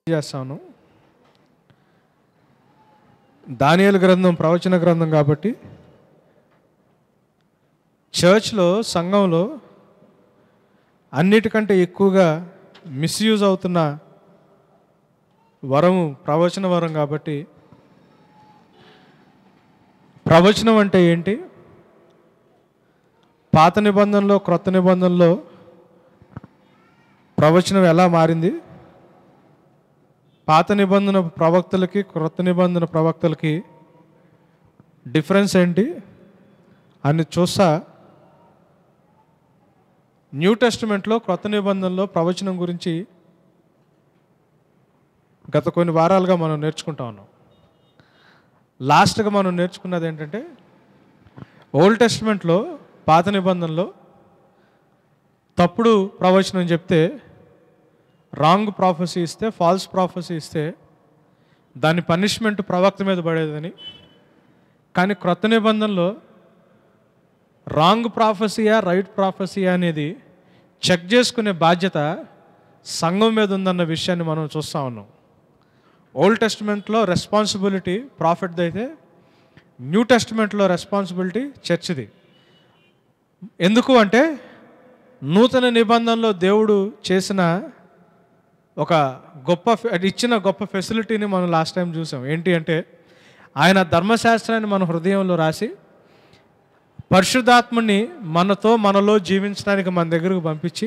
చేస్తాను దానియేలు గ్రంథం ప్రవచన గ్రంథం కాబట్టి చర్చ్లో సంఘంలో అన్నిటికంటే ఎక్కువగా మిస్యూజ్ అవుతున్న వరము ప్రవచన వరం కాబట్టి ప్రవచనం అంటే ఏంటి పాత నిబంధనలో క్రొత్త నిబంధనలో ప్రవచనం ఎలా మారింది పాత నిబంధన ప్రవక్తలకి క్రొత్త నిబంధన ప్రవక్తలకి డిఫరెన్స్ ఏంటి అని చూసా న్యూ టెస్టిమెంట్లో క్రొత్త నిబంధనలో ప్రవచనం గురించి గత కొన్ని వారాలుగా మనం నేర్చుకుంటా ఉన్నాం లాస్ట్గా మనం నేర్చుకున్నది ఏంటంటే ఓల్డ్ టెస్టిమెంట్లో పాత నిబంధనలో తప్పుడు ప్రవచనం చెప్తే రాంగ్ ప్రాఫెసీ ఇస్తే ఫాల్స్ ప్రాఫెసీ ఇస్తే దాని పనిష్మెంట్ ప్రవక్త మీద పడేదని కానీ క్రొత్త నిబంధనలో రాంగ్ ప్రాఫెసీయా రైట్ ప్రాఫెసీయా అనేది చెక్ చేసుకునే బాధ్యత సంఘం మీద ఉందన్న విషయాన్ని మనం చూస్తూ ఉన్నాం ఓల్డ్ టెస్టిమెంట్లో రెస్పాన్సిబిలిటీ ప్రాఫిట్ది అయితే న్యూ టెస్టిమెంట్లో రెస్పాన్సిబిలిటీ చర్చిది ఎందుకు అంటే నూతన నిబంధనలో దేవుడు చేసిన ఒక గొప్ప ఫె- అది ఇచ్చిన గొప్ప ఫెసిలిటీని మనం లాస్ట్ టైం చూసాం ఏంటి అంటే ఆయన ధర్మశాస్త్రాన్ని మన హృదయంలో రాసి పరిశుద్ధాత్మని మనతో మనలో జీవించడానికి మన దగ్గరకు పంపించి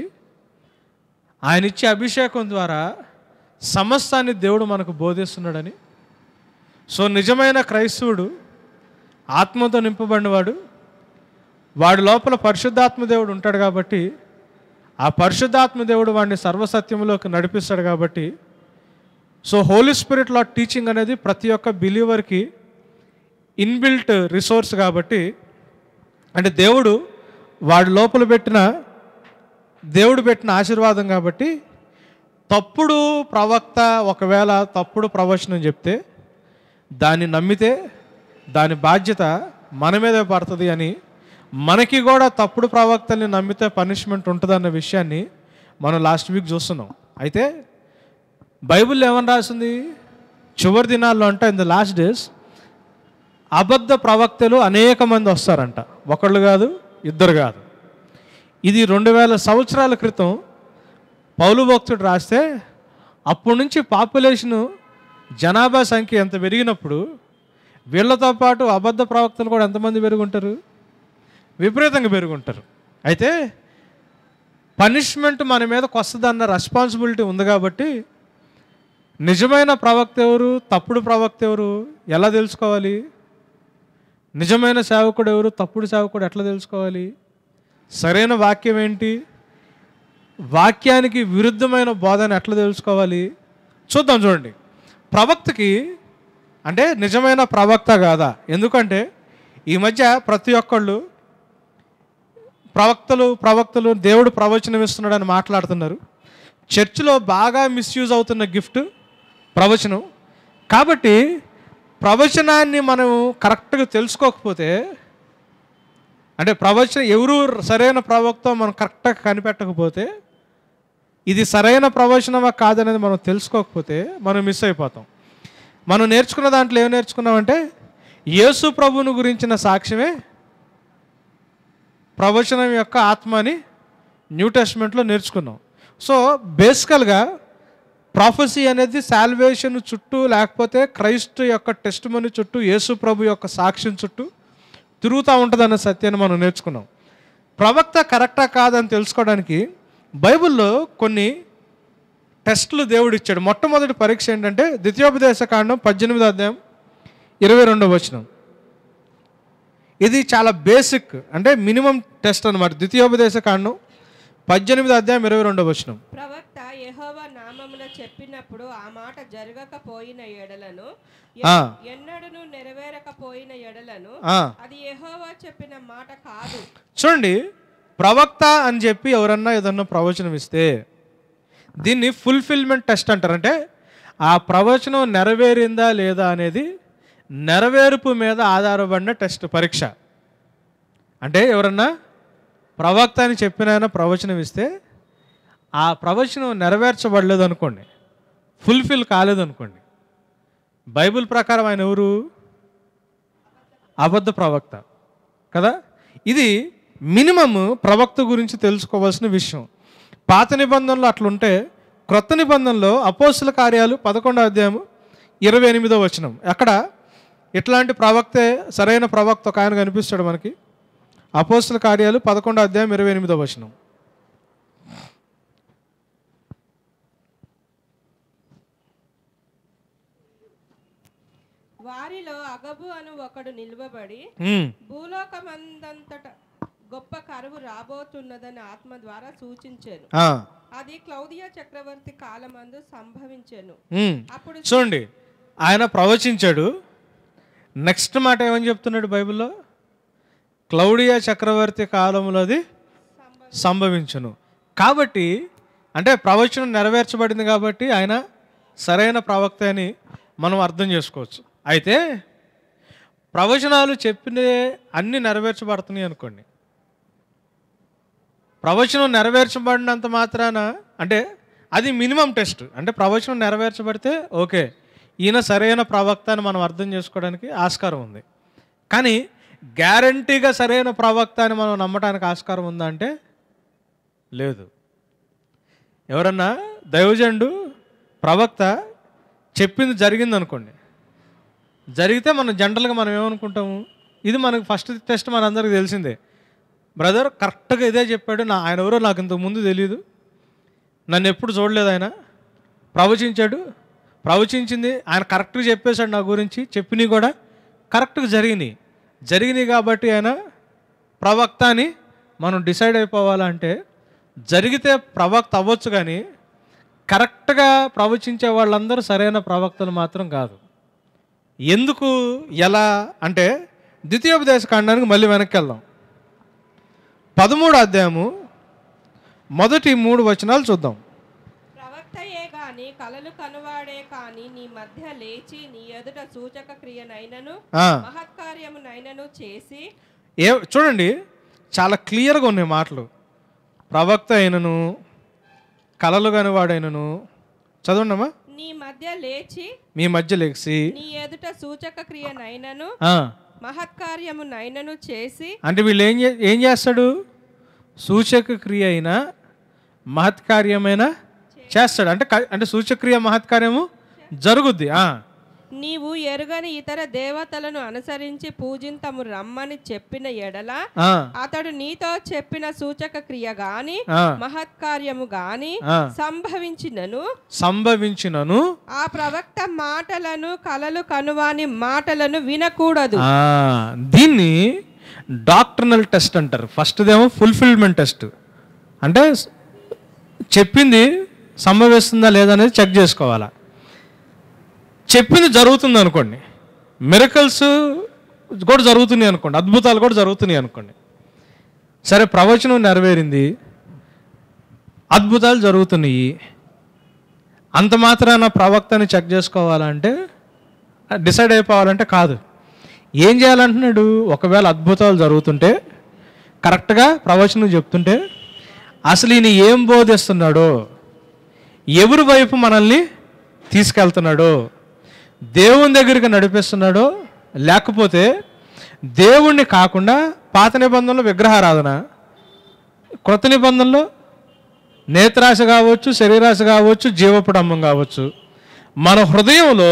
ఆయన ఇచ్చే అభిషేకం ద్వారా సమస్తాన్ని దేవుడు మనకు బోధిస్తున్నాడని సో నిజమైన క్రైస్తవుడు ఆత్మతో నింపబడినవాడు వాడి లోపల పరిశుద్ధాత్మ దేవుడు ఉంటాడు కాబట్టి ఆ పరిశుద్ధాత్మ దేవుడు వాడిని సర్వసత్యంలోకి నడిపిస్తాడు కాబట్టి సో హోలీ స్పిరిట్ లా టీచింగ్ అనేది ప్రతి ఒక్క బిలీవర్కి ఇన్బిల్ట్ రిసోర్స్ కాబట్టి అంటే దేవుడు వాడి లోపల పెట్టిన దేవుడు పెట్టిన ఆశీర్వాదం కాబట్టి తప్పుడు ప్రవక్త ఒకవేళ తప్పుడు ప్రవచనం చెప్తే దాన్ని నమ్మితే దాని బాధ్యత మన మీదే పడుతుంది అని మనకి కూడా తప్పుడు ప్రవక్తల్ని నమ్మితే పనిష్మెంట్ ఉంటుందన్న విషయాన్ని మనం లాస్ట్ వీక్ చూస్తున్నాం అయితే బైబిల్ ఏమని రాసింది చివరి దినాల్లో అంటే ఇన్ ద లాస్ట్ డేస్ అబద్ధ ప్రవక్తలు అనేక మంది వస్తారంట ఒకళ్ళు కాదు ఇద్దరు కాదు ఇది రెండు వేల సంవత్సరాల క్రితం పౌలు భక్తుడు రాస్తే అప్పటి నుంచి పాపులేషను జనాభా సంఖ్య ఎంత పెరిగినప్పుడు వీళ్ళతో పాటు అబద్ధ ప్రవక్తలు కూడా ఎంతమంది పెరుగుంటారు విపరీతంగా పెరుగుంటారు అయితే పనిష్మెంట్ మన మీదకి వస్తుందన్న రెస్పాన్సిబిలిటీ ఉంది కాబట్టి నిజమైన ప్రవక్త ఎవరు తప్పుడు ప్రవక్త ఎవరు ఎలా తెలుసుకోవాలి నిజమైన సేవకుడు ఎవరు తప్పుడు సేవకుడు ఎట్లా తెలుసుకోవాలి సరైన వాక్యం ఏంటి వాక్యానికి విరుద్ధమైన బోధన ఎట్లా తెలుసుకోవాలి చూద్దాం చూడండి ప్రవక్తకి అంటే నిజమైన ప్రవక్త కాదా ఎందుకంటే ఈ మధ్య ప్రతి ఒక్కళ్ళు ప్రవక్తలు ప్రవక్తలు దేవుడు ప్రవచనం ఇస్తున్నాడని మాట్లాడుతున్నారు చర్చిలో బాగా మిస్యూజ్ అవుతున్న గిఫ్ట్ ప్రవచనం కాబట్టి ప్రవచనాన్ని మనం కరెక్ట్గా తెలుసుకోకపోతే అంటే ప్రవచనం ఎవరు సరైన ప్రవక్త మనం కరెక్ట్గా కనిపెట్టకపోతే ఇది సరైన ప్రవచనమా కాదనేది మనం తెలుసుకోకపోతే మనం మిస్ అయిపోతాం మనం నేర్చుకున్న దాంట్లో ఏం నేర్చుకున్నామంటే యేసు ప్రభువును గురించిన సాక్ష్యమే ప్రవచనం యొక్క ఆత్మ అని న్యూ టెస్ట్మెంట్లో నేర్చుకున్నాం సో బేసికల్గా ప్రాఫెసీ అనేది సాల్వేషన్ చుట్టూ లేకపోతే క్రైస్ట్ యొక్క టెస్ట్ మని చుట్టూ యేసు ప్రభు యొక్క సాక్ష్యం చుట్టూ తిరుగుతూ ఉంటుందన్న సత్యాన్ని మనం నేర్చుకున్నాం ప్రవక్త కరెక్టా కాదని తెలుసుకోవడానికి బైబిల్లో కొన్ని టెస్టులు దేవుడు ఇచ్చాడు మొట్టమొదటి పరీక్ష ఏంటంటే ద్వితీయోపదేశ కాండం పద్దెనిమిది అధ్యాయం ఇరవై రెండవ వచనం ఇది చాలా బేసిక్ అంటే మినిమం టెస్ట్ అనమాట ద్వితీయోపదేశ కాండం పద్దెనిమిది అధ్యాయం ఇరవై రెండవ వచనం ప్రవక్త యెహోవా నామమున చెప్పినప్పుడు ఆ మాట జరగకపోయిన ఎడలను ఆ. ఎన్నడను నెరవేరకపోయిన ఎడలను ఆ, అది యెహోవా చెప్పిన మాట కాదు చూడండి ప్రవక్త అని చెప్పి ఎవరన్నా ఏదన్నా ప్రవచనం ఇస్తే దీన్ని ఫుల్ఫిల్మెంట్ టెస్ట్ అంటారు అంటే ఆ ప్రవచనం నెరవేరిందా లేదా అనేది నెరవేర్పు మీద ఆధారపడిన టెస్ట్ పరీక్ష అంటే ఎవరన్నా ప్రవక్త అని చెప్పిన ఆయన ప్రవచనం ఇస్తే ఆ ప్రవచనం నెరవేర్చబడలేదు అనుకోండి ఫుల్ఫిల్ కాలేదనుకోండి బైబిల్ ప్రకారం ఆయన ఎవరు అబద్ధ ప్రవక్త కదా ఇది మినిమమ్ ప్రవక్త గురించి తెలుసుకోవాల్సిన విషయం పాత నిబంధనలు అట్లుంటే క్రొత్త నిబంధనలో అపోస్తుల కార్యాలు పదకొండో అధ్యాయం ఇరవై ఎనిమిదో వచనం అక్కడ ఇట్లాంటి ప్రవక్తే సరైన ప్రవక్త ఒక ఆయన కనిపిస్తాడు మనకి అపోస్తుల కార్యాలు పదకొండో అధ్యాయం ఇరవై ఎనిమిదో వచనం వారిలో అగబు అను ఒకడు నిలువబడి ఉమ్, భూలోకమందంతట గొప్ప కరువు రాబోతున్నదని ఆత్మ ద్వారా సూచించాను ఆ, అది క్లౌదియా చక్రవర్తి కాలమందు సంభవించెను ఉమ్. అప్పుడు చూడండి ఆయన ప్రవచించాడు నెక్స్ట్ మాట ఏమని చెప్తున్నాడు బైబిల్లో క్లౌడియా చక్రవర్తి కాలంలో అది సంభవించును కాబట్టి అంటే ప్రవచనం నెరవేర్చబడింది కాబట్టి ఆయన సరైన ప్రవక్త అని మనం అర్థం చేసుకోవచ్చు అయితే ప్రవచనాలు చెప్పిన అన్ని నెరవేర్చబడుతున్నాయి అనుకోండి ప్రవచనం నెరవేర్చబడినంత మాత్రాన అంటే అది మినిమం టెస్ట్ అంటే ప్రవచనం నెరవేర్చబడితే ఓకే ఈయన సరైన ప్రవక్త అని మనం అర్థం చేసుకోవడానికి ఆస్కారం ఉంది కానీ గ్యారంటీగా సరైన ప్రవక్త అని మనం నమ్మడానికి ఆస్కారం ఉందా అంటే లేదు ఎవరన్నా దైవజండు ప్రవక్త చెప్పింది జరిగింది అనుకోండి జరిగితే మనం జనరల్గా మనం ఏమనుకుంటాము ఇది మనకు ఫస్ట్ టెస్ట్ మనందరికీ తెలిసిందే బ్రదర్ కరెక్ట్గా ఇదే చెప్పాడు నా ఆయన ఎవరో నాకు ఇంతకు ముందు తెలియదు నన్ను ఎప్పుడు చూడలేదు ఆయన ప్రవచించాడు ప్రవచించింది ఆయన కరెక్ట్గా చెప్పేశాడు నా గురించి చెప్పినవి కూడా కరెక్ట్గా జరిగినాయి జరిగినాయి కాబట్టి ఆయన ప్రవక్త అని మనం డిసైడ్ అయిపోవాలంటే జరిగితే ప్రవక్త అవ్వచ్చు కానీ కరెక్ట్గా ప్రవచించే వాళ్ళందరూ సరైన ప్రవక్తలు మాత్రం కాదు ఎందుకు ఎలా అంటే ద్వితీయోపదేశ కాండానికి మళ్ళీ వెనక్కి వెళ్దాం పదమూడు అధ్యాయము మొదటి మూడు వచనాలు చూద్దాం ప్రవక్తయే గాని కలలు కనువాడే కాని నీ మధ్య లేచి నీ ఎదుట సూచక క్రియనైనను ఆ, మహత్కార్యమునైనను చేసి ఏ చూడండి చాలా క్లియర్గా ఉన్నాయి మాటలు ప్రవక్త అయినను కలలు కానివాడైనను చదవండమ్మా నీ మధ్య లేచి మీ మధ్య లెగిసి నీ ఎదుట సూచక క్రియనైనను ఆ, మహత్కార్యమునైనను చేసి అంటే వీళ్ళు ఏం చే- ఏం చేస్తాడు సూచక క్రియ అయినా మహత్కార్యమైన చేస్తాడు అంటే క- అంటే సూచక్రియ మహత్కార్యము జరుగుద్ది ఆ, నీవు ఎరుగని ఇతర దేవతలను అనుసరించి పూజింతము రమ్మని చెప్పిన ఎడల ఆ, అతడు నీతో చెప్పిన సూచక క్రియ గాని ఆ, మహత్కార్యము గాని ఆ. సంభవించినను సంభవించినను ఆ ప్రవక్త మాటలను కలలు కనువాని మాటలను వినకూడదు ఆ, దీన్ని డాక్టర్నల్ టెస్ట్ అంటారు ఫస్ట్దేమో ఫుల్ఫిల్మెంట్ టెస్ట్ అంటే స్- చెప్పింది సంభవిస్తుందా లేదా అనేది చెక్ చేసుకోవాలా చెప్పింది జరుగుతుంది అనుకోండి మిరకల్స్ కూడా జరుగుతున్నాయి అనుకోండి అద్భుతాలు కూడా జరుగుతున్నాయి అనుకోండి సరే ప్రవచనం నెరవేరింది అద్భుతాలు జరుగుతున్నాయి అంత మాత్రాన ప్రవక్తని చెక్ చేసుకోవాలంటే డిసైడ్ అయిపోవాలంటే కాదు ఏం చేయాలంటున్నాడు ఒకవేళ అద్భుతాలు జరుగుతుంటే కరెక్ట్గా ప్రవచనం చెప్తుంటే అసలు ఈయన ఏం బోధిస్తున్నాడో ఎవరి వైపు మనల్ని తీసుకెళ్తున్నాడో దేవుని దగ్గరికి నడిపిస్తున్నాడో లేకపోతే దేవుణ్ణి కాకుండా పాత నిబంధనలో విగ్రహారాధన క్రొత్త నిబంధనలో నేత్రాశ కావచ్చు శరీరాశ కావచ్చు జీవపుడమ్మం కావచ్చు మన హృదయంలో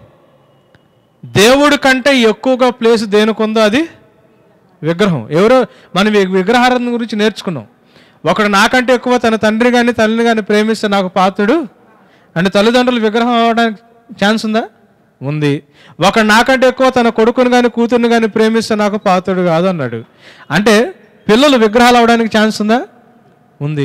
దేవుడి కంటే ఎక్కువగా ప్లేస్ దేనికి ఉందో అది విగ్రహం ఎవరో మనం వి- విగ్రహారాధన గురించి నేర్చుకున్నాం ఒకడు నాకంటే ఎక్కువ తన తండ్రి కానీ తల్లిని కానీ ప్రేమిస్తే నాకు పాత్రుడు అంటే తల్లిదండ్రులు విగ్రహం అవడానికి ఛాన్స్ ఉందా ఉంది ఒకడు నాకంటే ఎక్కువ తన కొడుకుని కానీ కూతుర్ని కానీ ప్రేమిస్తే నాకు పాత్రుడు కాదు అన్నాడు అంటే పిల్లలు విగ్రహాలు అవడానికి ఛాన్స్ ఉందా ఉంది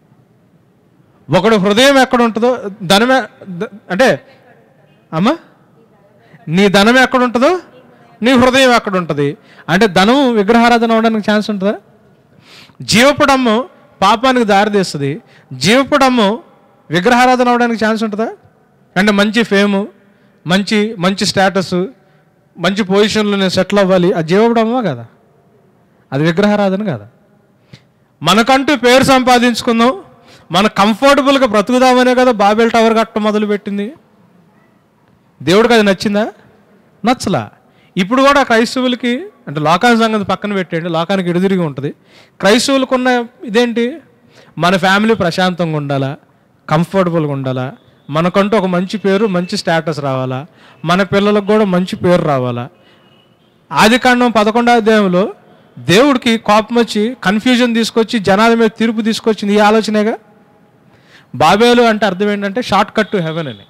ఒకడు హృదయం ఎక్కడ ఉంటుందో ధనమే ద- అంటే అమ్మా నీ ధనం ఎక్కడ ఉంటుందో నీ హృదయం ఎక్కడ ఉంటుంది అంటే ధనం విగ్రహారాధన అవడానికి ఛాన్స్ ఉంటుందా జీవపుడమ్ము పాపానికి దారితీస్తుంది జీవపుడమ్ము విగ్రహారాధన అవడానికి ఛాన్స్ ఉంటుందా అంటే మంచి ఫేము మంచి మంచి స్టేటస్ మంచి పొజిషన్లో నేను సెటిల్ అవ్వాలి ఆ జీవపుడమ్మా కదా అది విగ్రహారాధన కదా మనకంటూ పేరు సంపాదించుకుందాం మన కంఫర్టబుల్గా బ్రతుకుదామనే కదా బాబెల్ టవర్ కట్టడం మొదలుపెట్టింది దేవుడికి అది నచ్చిందా నచ్చలా ఇప్పుడు కూడా క్రైస్తవులకి అంటే లోకాని సంగతి పక్కన పెట్టండి లోకానికి ఎడుదిరిగి ఉంటుంది క్రైస్తవులకు ఉన్న ఇదేంటి మన ఫ్యామిలీ ప్రశాంతంగా ఉండాలా కంఫర్టబుల్గా ఉండాలా మనకంటూ ఒక మంచి పేరు మంచి స్టేటస్ రావాలా మన పిల్లలకు కూడా మంచి పేరు రావాలా ఆది కాండం పదకొండవ అధ్యాయంలో దేవుడికి కోపం వచ్చి కన్ఫ్యూజన్ తీసుకొచ్చి జనాల మీద తీర్పు తీసుకొచ్చింది ఈ ఆలోచనేగా బాబేలు అంటే అర్థం ఏంటంటే షార్ట్ కట్ టు హెవెన్ అని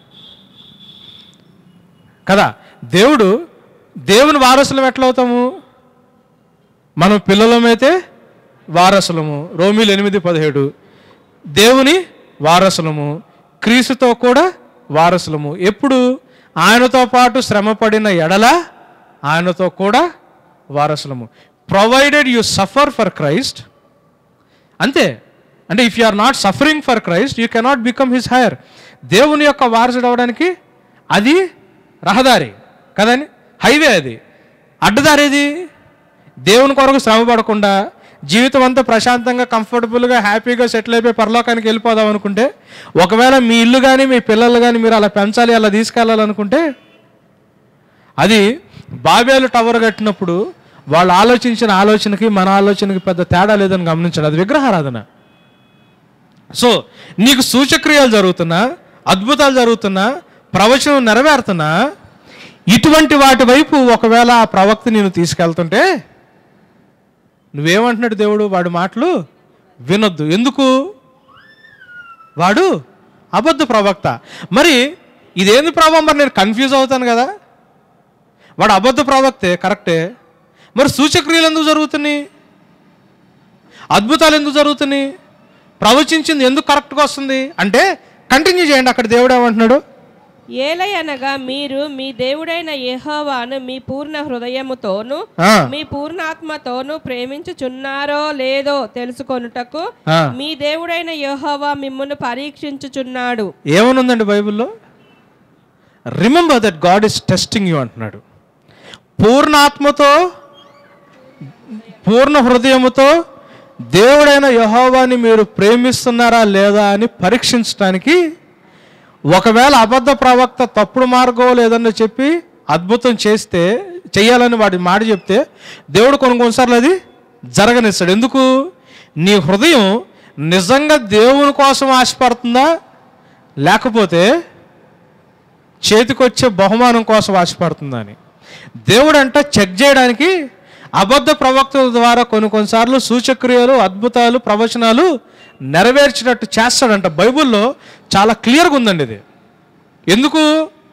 కదా దేవుడు దేవుని వారసులం ఎట్లా అవుతాము మనం పిల్లలమైతే వారసులము రోమిలు ఎనిమిది పదిహేడు దేవుని వారసులము క్రీస్తుతో కూడా వారసులము ఎప్పుడు ఆయనతో పాటు శ్రమపడిన ఎడల ఆయనతో కూడా వారసులము provided you suffer for Christ అంతే అంటే if you are not suffering for Christ you cannot become his heir దేవుని యొక్క వారసుడు అవడానికి అది రహదారి కదండి హైవే అది అడ్డదారి ఏది దేవుని కొరకు శ్రమ పడకుండా జీవితం అంతా ప్రశాంతంగా కంఫర్టబుల్గా హ్యాపీగా సెటిల్ అయిపోయి పరలోకానికి వెళ్ళిపోదాం అనుకుంటే ఒకవేళ మీ ఇల్లు కానీ మీ పిల్లలు కానీ మీరు అలా పెంచాలి అలా తీసుకెళ్ళాలనుకుంటే అది బాబేలు టవర్ కట్టినప్పుడు వాళ్ళు ఆలోచించిన ఆలోచనకి మన ఆలోచనకి పెద్ద తేడా లేదని గమనించండి అది విగ్రహారాధన సో నీకు సూచక్రియలు జరుగుతున్నా అద్భుతాలు జరుగుతున్నా ప్రవచనం నెరవేరుతున్నా ఇటువంటి వాటి వైపు ఒకవేళ ఆ ప్రవక్త నేను తీసుకెళ్తుంటే నువ్వేమంటున్నాడు దేవుడు వాడి మాటలు వినొద్దు ఎందుకు వాడు అబద్ధ ప్రవక్త మరి ఇదేంది ప్రభావం మరి నేను కన్ఫ్యూజ్ అవుతాను కదా వాడు అబద్ధ ప్రవక్తే కరెక్టే మరి సూచక్రియలు ఎందుకు జరుగుతున్నాయి అద్భుతాలు ఎందుకు జరుగుతున్నాయి ప్రవచించింది ఎందుకు కరెక్ట్గా వస్తుంది అంటే కంటిన్యూ చేయండి అక్కడ దేవుడు ఏమంటున్నాడు ఏలయనగా మీరు మీ దేవుడైన యెహోవాను మీ పూర్ణ హృదయముతోను ఆ, మీ పూర్ణాత్మతోను ప్రేమించుచున్నారో లేదో తెలుసుకొనుటకు ఆ. మీ దేవుడైన యెహోవా మిమ్మును పరీక్షించుచున్నాడు ఏమనుందండి బైబిల్లో remember that God is testing you అంటున్నాడు పూర్ణాత్మతో పూర్ణ హృదయముతో దేవుడైన యహోవాని మీరు ప్రేమిస్తున్నారా లేదా అని పరీక్షించడానికి ఒకవేళ అబద్ధ ప్రవక్త తప్పుడు మార్గం లేదని చెప్పి అద్భుతం చేస్తే చెయ్యాలని వాడి మాట చెప్తే దేవుడు కొన్ని కొన్నిసార్లు అది జరగనిస్తాడు ఎందుకు నీ హృదయం నిజంగా దేవుని కోసం ఆశపడుతుందా లేకపోతే చేతికొచ్చే బహుమానం కోసం ఆశపడుతుందని దేవుడు అంట చెక్ చేయడానికి అబద్ధ ప్రవక్తల ద్వారా కొన్ని కొన్నిసార్లు సూచక్రియలు అద్భుతాలు ప్రవచనాలు నెరవేర్చినట్టు చేస్తాడంట బైబిల్లో చాలా క్లియర్గా ఉందండి ఇది ఎందుకు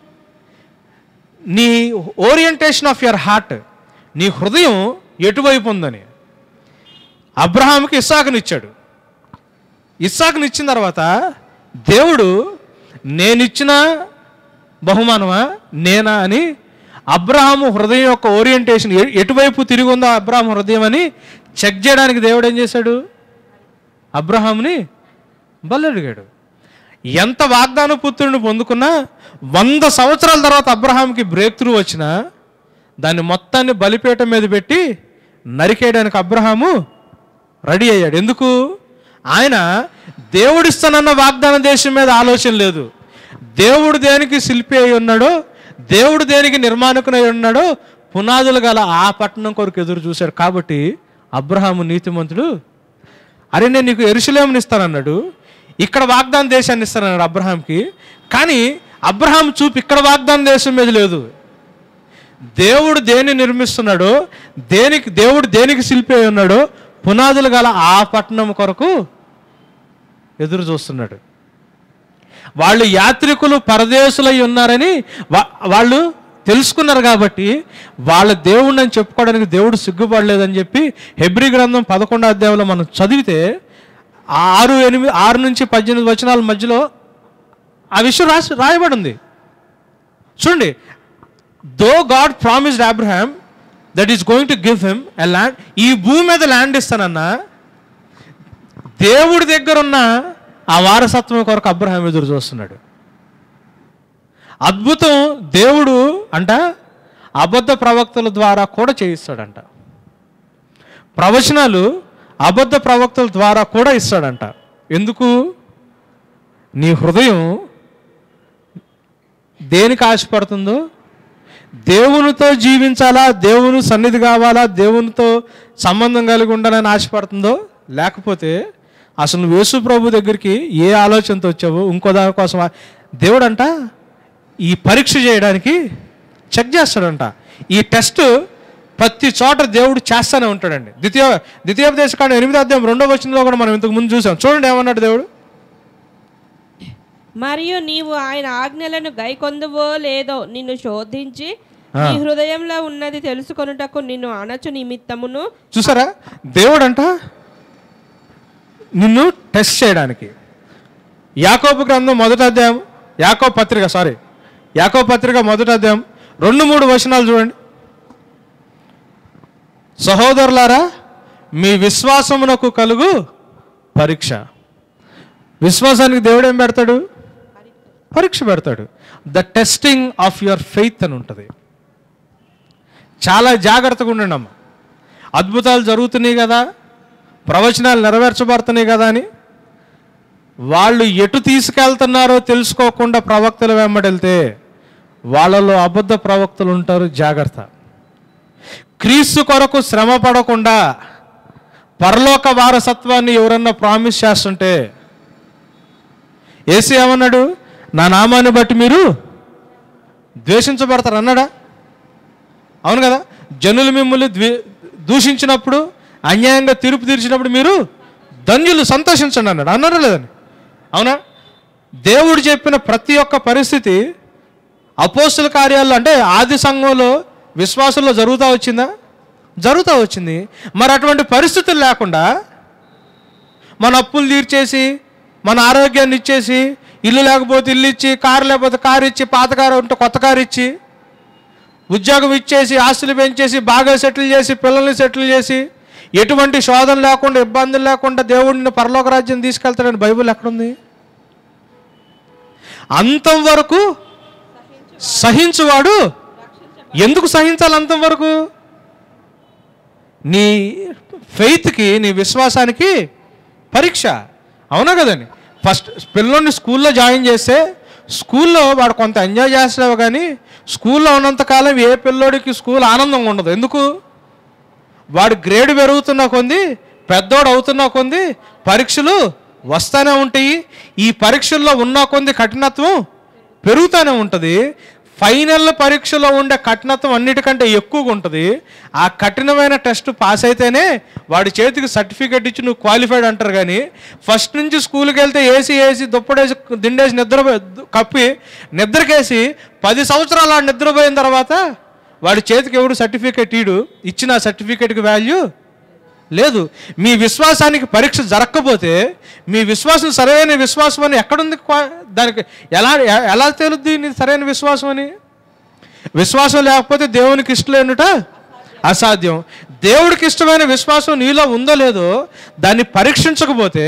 నీ ఓరియంటేషన్ ఆఫ్ యువర్ హార్ట్ నీ హృదయం ఎటువైపు ఉందని అబ్రహాంకి ఇస్సాకునిచ్చాడు ఇస్సాకునిచ్చిన తర్వాత దేవుడు నేనిచ్చిన బహుమానమా నేనా అని అబ్రహాము హృదయం యొక్క ఓరియంటేషన్ ఎ- ఎటువైపు తిరిగి ఉందో అబ్రహాం హృదయం అని చెక్ చేయడానికి దేవుడు ఏం చేశాడు అబ్రహాంని బల్లడిగాడు ఎంత వాగ్దాన పుత్రుడిని పొందుకున్నా వంద సంవత్సరాల తర్వాత అబ్రహాంకి బ్రేక్ త్రూ వచ్చినా దాన్ని మొత్తాన్ని బలిపీఠం మీద పెట్టి నరికేయడానికి అబ్రహాము రెడీ అయ్యాడు ఎందుకు ఆయన దేవుడిస్తానన్న వాగ్దాన దేశం మీద ఆలోచన లేదు దేవుడు దేనికి శిల్పి అయి ఉన్నాడో దేవుడు దేనికి నిర్మాణకునై ఉన్నాడో పునాదులు గల ఆ పట్టణం కొరకు ఎదురు చూశాడు కాబట్టి అబ్రహాము నీతిమంతుడు అరే నేను నీకు ఎరుసలేముని ఇస్తానన్నాడు ఇక్కడ వాగ్దాన దేశాన్ని ఇస్తానన్నాడు అబ్రహాంకి కానీ అబ్రహాం చూపు ఇక్కడ వాగ్దాన దేశం మీద లేదు దేవుడు దేన్ని నిర్మిస్తున్నాడో దేనికి దేవుడు దేనికి శిల్పి అయి ఉన్నాడో పునాదులు గల ఆ పట్టణం కొరకు ఎదురు చూస్తున్నాడు వాళ్ళు యాత్రికులు పరదేశులై ఉన్నారని వా- వాళ్ళు తెలుసుకున్నారు కాబట్టి వాళ్ళ దేవుడిని అని చెప్పుకోవడానికి దేవుడు సిగ్గుపడలేదని చెప్పి హెబ్రి గ్రంథం పదకొండో అధ్యాయంలో మనం చదివితే ఆ ఆరు ఎనిమిది ఆరు నుంచి పద్దెనిమిది వచనాల మధ్యలో ఆ విషయం రాసి రాయబడి ఉంది చూడండి though God promised Abraham that is going to give him a land ఈ భూమి మీద ల్యాండ్ ఇస్తానన్నా దేవుడి దగ్గర ఉన్న ఆ వారసత్వం కొరకు అబ్రహాం ఎదురు చూస్తున్నాడు అద్భుతం దేవుడు అంట అబద్ధ ప్రవక్తల ద్వారా కూడా చేయిస్తాడంట ప్రవచనాలు అబద్ధ ప్రవక్తల ద్వారా కూడా ఇస్తాడంట ఎందుకు నీ హృదయం దేనికి ఆశపడుతుందో దేవునితో జీవించాలా దేవుని సన్నిధి కావాలా దేవునితో సంబంధం కలిగి ఉండాలని ఆశపడుతుందో లేకపోతే అసలు నువ్వు యేసు ప్రభు దగ్గరికి ఏ ఆలోచనతో వచ్చావో ఇంకో దానికోసం ఆ- దేవుడంట ఈ పరీక్ష చేయడానికి చెక్ చేస్తాడంట ఈ టెస్ట్ ప్రతి చోట దేవుడు చేస్తూనే ఉంటాడండి ద్వితీయ ద్వితీయోపదేశ కాండ ఎనిమిదో అధ్యాయం రెండో వచనంలో కూడా మనం ఇంతకు ముందు చూసాం చూడండి ఏమన్నాడు దేవుడు మరియు నీవు ఆయన ఆజ్ఞలను గైకొందువో లేదో నిన్ను శోధించి ఆ. నీ హృదయంలో ఉన్నది తెలుసుకొనుటకు నిన్ను అణచు నిమిత్తమును చూసారా దేవుడంట నిన్ను టెస్ట్ చేయడానికి యాకోబు గ్రంథం మొదటి అధ్యాయం యాకో పత్రిక సారీ యాకో పత్రిక మొదటి అధ్యాయం రెండు మూడు వచనాలు చూడండి సహోదరులారా మీ విశ్వాసమునకు కలుగు పరీక్ష విశ్వాసానికి దేవుడు ఏం పెడతాడు పరీక్ష పెడతాడు the testing of your faith అని ఉంటుంది చాలా జాగ్రత్తగా ఉండండి అమ్మ అద్భుతాలు జరుగుతున్నాయి కదా ప్రవచనాలు నెరవేర్చబడుతున్నాయి కదా అని వాళ్ళు ఎటు తీసుకెళ్తున్నారో తెలుసుకోకుండా ప్రవక్తలు వెంబడెళ్తే వాళ్ళలో అబద్ధ ప్రవక్తలు ఉంటారు జాగ్రత్త క్రీస్తు కొరకు శ్రమ పడకుండా పరలోక వారసత్వాన్ని ఎవరన్నా ప్రామిస్ చేస్తుంటే ఏసీ ఏమన్నాడు నా నామాన్ని బట్టి మీరు ద్వేషించబడతారు అన్నాడా అవును కదా జనులు మిమ్మల్ని ద్వే దూషించినప్పుడు అన్యాయంగా తీర్పు తీర్చినప్పుడు మీరు ధన్యులు సంతోషించండి అన్నాడు అన్నారా లేదని అవునా దేవుడు చెప్పిన ప్రతి ఒక్క పరిస్థితి అపోస్తుల కార్యాల్లో అంటే ఆది సంఘంలో విశ్వాసంలో జరుగుతూ వచ్చిందా జరుగుతూ వచ్చింది మరి అటువంటి పరిస్థితులు లేకుండా మన అప్పులు తీర్చేసి మన ఆరోగ్యాన్ని ఇచ్చేసి ఇల్లు లేకపోతే ఇల్లు ఇచ్చి కారు లేకపోతే కారు ఇచ్చి పాత కారు ఉంటే కొత్త కారు ఇచ్చి ఉద్యోగం ఇచ్చేసి ఆస్తులు పెంచేసి బాగా సెటిల్ చేసి పిల్లల్ని సెటిల్ చేసి ఎటువంటి శోధన లేకుండా ఇబ్బందులు లేకుండా దేవుడిని పరలోక రాజ్యం తీసుకెళ్తాడని బైబిల్ ఎక్కడుంది అంతం వరకు సహించువాడు ఎందుకు సహించాలి అంతం వరకు నీ ఫెయిత్కి నీ విశ్వాసానికి పరీక్ష అవునా కదండి ఫస్ట్ పిల్లోని స్కూల్లో జాయిన్ చేస్తే స్కూల్లో వాడు కొంత ఎంజాయ్ చేస్తావు కానీ స్కూల్లో ఉన్నంతకాలం ఏ పిల్లోడికి స్కూల్ ఆనందంగా ఉండదు ఎందుకు వాడి గ్రేడ్ పెరుగుతున్న కొంది పెద్దోడు అవుతున్న కొంది పరీక్షలు వస్తూనే ఉంటాయి ఈ పరీక్షల్లో ఉన్న కొంది కఠినత్వం పెరుగుతూనే ఉంటుంది ఫైనల్ పరీక్షలో ఉండే కఠినత్వం అన్నిటికంటే ఎక్కువగా ఉంటుంది ఆ కఠినమైన టెస్ట్ పాస్ అయితేనే వాడి చేతికి సర్టిఫికేట్ ఇచ్చి నువ్వు క్వాలిఫైడ్ అంటారు కానీ ఫస్ట్ నుంచి స్కూల్కి వెళ్తే ఏసీ వేసి దుప్పడేసి దిండేసి నిద్ర కప్పి నిద్రకేసి పది సంవత్సరాలు ఆ నిద్రపోయిన తర్వాత వాడి చేతికి ఎవడు సర్టిఫికేట్ ఈడు ఇచ్చిన ఆ సర్టిఫికేట్కి వాల్యూ లేదు మీ విశ్వాసానికి పరీక్ష జరగకపోతే మీ విశ్వాసం సరైన విశ్వాసం అని ఎక్కడుంది క్వా- దానికి ఎలా ఎ- ఎలా తేలుద్ది నీ సరైన విశ్వాసం అని విశ్వాసం లేకపోతే దేవునికి ఇష్టలేనుట అసాధ్యం దేవుడికి ఇష్టమైన విశ్వాసం నీలో ఉందో లేదో దాన్ని పరీక్షించకపోతే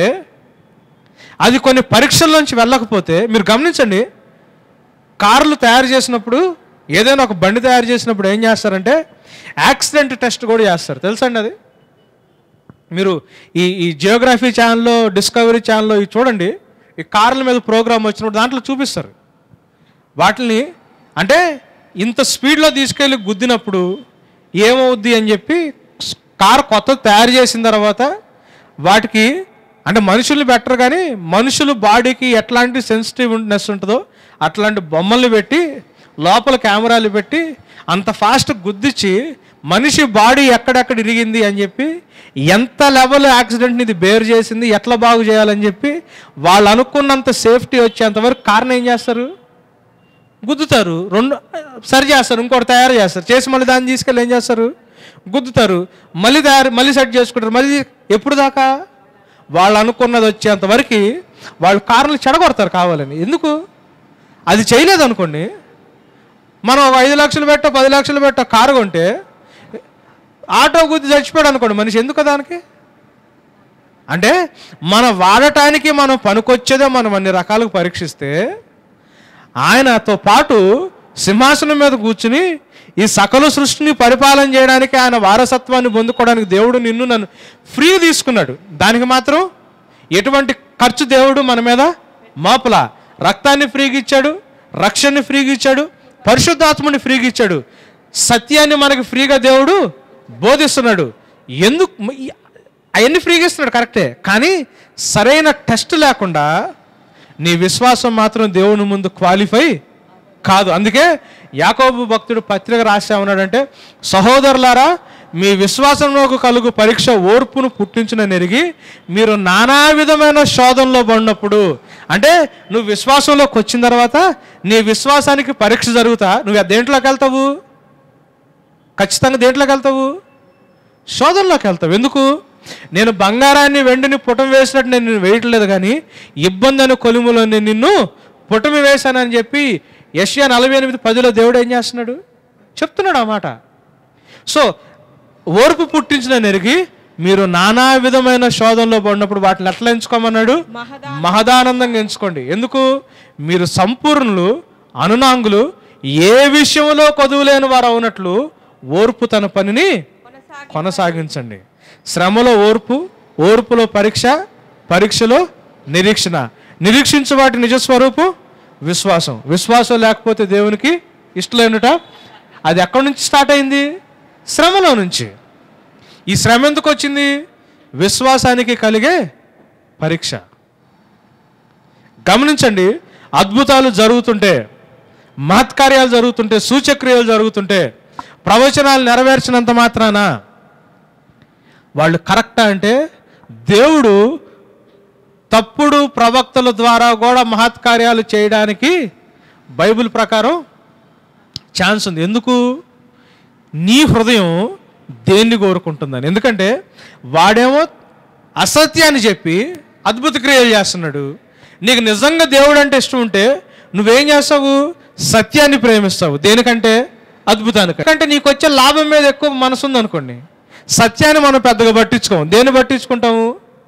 అది కొన్ని పరీక్షల్లోంచి వెళ్ళకపోతే మీరు గమనించండి కార్లు తయారు చేసినప్పుడు ఏదైనా ఒక బండి తయారు చేసినప్పుడు ఏం చేస్తారంటే యాక్సిడెంట్ టెస్ట్ కూడా చేస్తారు తెలుసండి అది మీరు ఈ ఈ జియోగ్రఫీ ఛానల్లో డిస్కవరీ ఛానల్లో ఇవి చూడండి ఈ కార్ల మీద ప్రోగ్రామ్ వచ్చినప్పుడు దాంట్లో చూపిస్తారు వాటిని అంటే ఇంత స్పీడ్లో తీసుకెళ్ళి గుద్దినప్పుడు ఏమవుద్ది అని చెప్పి కార్ కొత్త తయారు చేసిన తర్వాత వాటికి అంటే మనుషులు బెటర్ కానీ మనుషులు బాడీకి ఎట్లాంటి సెన్సిటివ్నెస్ ఉంటుందో అట్లాంటి బొమ్మల్ని పెట్టి లోపల కెమెరాలు పెట్టి అంత ఫాస్ట్ గుద్దిచ్చి మనిషి బాడీ ఎక్కడెక్కడ ఇరిగింది అని చెప్పి ఎంత లెవెల్ యాక్సిడెంట్ని ఇది బేర్ చేసింది ఎట్లా బాగు చేయాలని చెప్పి వాళ్ళు అనుకున్నంత సేఫ్టీ వచ్చేంతవరకు కారణం ఏం చేస్తారు గుద్దుతారు రెండు సరి చేస్తారు ఇంకోటి తయారు చేస్తారు చేసి మళ్ళీ దాన్ని తీసుకెళ్ళి ఏం చేస్తారు గుద్దుతారు మళ్ళీ తయారు మళ్ళీ సెట్ చేసుకుంటారు మళ్ళీ ఎప్పుడు దాకా వాళ్ళు అనుకున్నది వచ్చేంత వరకు వాళ్ళు కార్లు చెడగొడతారు కావాలని ఎందుకు అది చేయలేదు అనుకోండి మనం ఒక ఐదు లక్షలు పెట్టో పది లక్షలు పెట్టో కారు కొంటే ఆటో గుద్ది చచ్చిపోయాడు అనుకోండి మనిషి ఎందుకు దానికి అంటే మన వాడటానికి మనం పనికొచ్చేదే మనం అన్ని రకాలుగా పరీక్షిస్తే ఆయనతో పాటు సింహాసనం మీద కూర్చుని ఈ సకల సృష్టిని పరిపాలన చేయడానికి ఆయన వారసత్వాన్ని పొందుకోవడానికి దేవుడు నిన్ను నన్ను ఫ్రీ తీసుకున్నాడు దానికి మాత్రం ఎటువంటి ఖర్చు దేవుడు మన మీద మాపుల రక్తాన్ని ఫ్రీగా ఇచ్చాడు రక్షణని ఫ్రీగా ఇచ్చాడు పరిశుద్ధాత్మని ఫ్రీగా ఇచ్చాడు సత్యాన్ని మనకి ఫ్రీగా దేవుడు బోధిస్తున్నాడు ఎందుకు అవన్నీ ఫ్రీగా ఇస్తున్నాడు కరెక్టే కానీ సరైన టెస్ట్ లేకుండా నీ విశ్వాసం మాత్రం దేవుని ముందు క్వాలిఫై కాదు అందుకే యాకోబు భక్తుడు పత్రిక రాసా ఉన్నాడంటే సహోదరులారా మీ విశ్వాసంలోకి కలుగు పరీక్ష ఓర్పును పుట్టించిన నెరిగి మీరు నానా విధమైన శోధనలో పడినప్పుడు అంటే నువ్వు విశ్వాసంలోకి వచ్చిన తర్వాత నీ విశ్వాసానికి పరీక్ష జరుగుతా నువ్వు దేంట్లోకి వెళ్తావు ఖచ్చితంగా దేంట్లోకి వెళ్తావు శోధనలోకి వెళ్తావు ఎందుకు నేను బంగారాన్ని వెండిని పుటం వేసినట్టు నేను నిన్ను వేయట్లేదు కానీ ఇబ్బంది అనే కొలుములో నేను నిన్ను పుటమి వేశానని చెప్పి యష్యా నలభై ఎనిమిది పదిలో దేవుడు ఏం చేస్తున్నాడు చెప్తున్నాడు ఆ మాట సో ఓర్పు పుట్టించిన నెరిగి మీరు నానా విధమైన శోధనలో పడినప్పుడు వాటిని ఎట్లా ఎంచుకోమన్నాడు మహదా మహదానందంగా ఎంచుకోండి ఎందుకు మీరు సంపూర్ణులు అనునాంగులు ఏ విషయంలో కొదువులేని వారు అవునట్లు ఓర్పు తన పనిని కొనసాగి కొనసాగించండి శ్రమలో ఓర్పు ఓర్పులో పరీక్ష పరీక్షలో నిరీక్షణ నిరీక్షించు వాటి నిజస్వరూపం విశ్వాసం విశ్వాసం లేకపోతే దేవునికి ఇష్టలేనుట అది ఎక్కడి నుంచి స్టార్ట్ అయింది శ్రమలో నుంచి ఈ శ్రమ ఎందుకు వచ్చింది విశ్వాసానికి కలిగే పరీక్ష గమనించండి అద్భుతాలు జరుగుతుంటే మహత్కార్యాలు జరుగుతుంటే సూచక్రియలు జరుగుతుంటే ప్రవచనాలు నెరవేర్చినంత మాత్రాన వాళ్ళు కరెక్టా అంటే దేవుడు తప్పుడు ప్రవక్తల ద్వారా కూడా మహత్కార్యాలు చేయడానికి బైబిల్ ప్రకారం ఛాన్స్ ఉంది ఎందుకు నీ హృదయం దేన్ని కోరుకుంటుందని ఎందుకంటే వాడేమో అసత్యాన్ని చెప్పి అద్భుత క్రియలు చేస్తున్నాడు నీకు నిజంగా దేవుడు అంటే ఇష్టం ఉంటే నువ్వేం చేస్తావు సత్యాన్ని ప్రేమిస్తావు దేనికంటే అద్భుతానికి అంటే నీకు వచ్చే లాభం మీద ఎక్కువ మనసు ఉంది అనుకోండి సత్యాన్ని మనం పెద్దగా పట్టించుకోము దేన్ని పట్టించుకుంటాము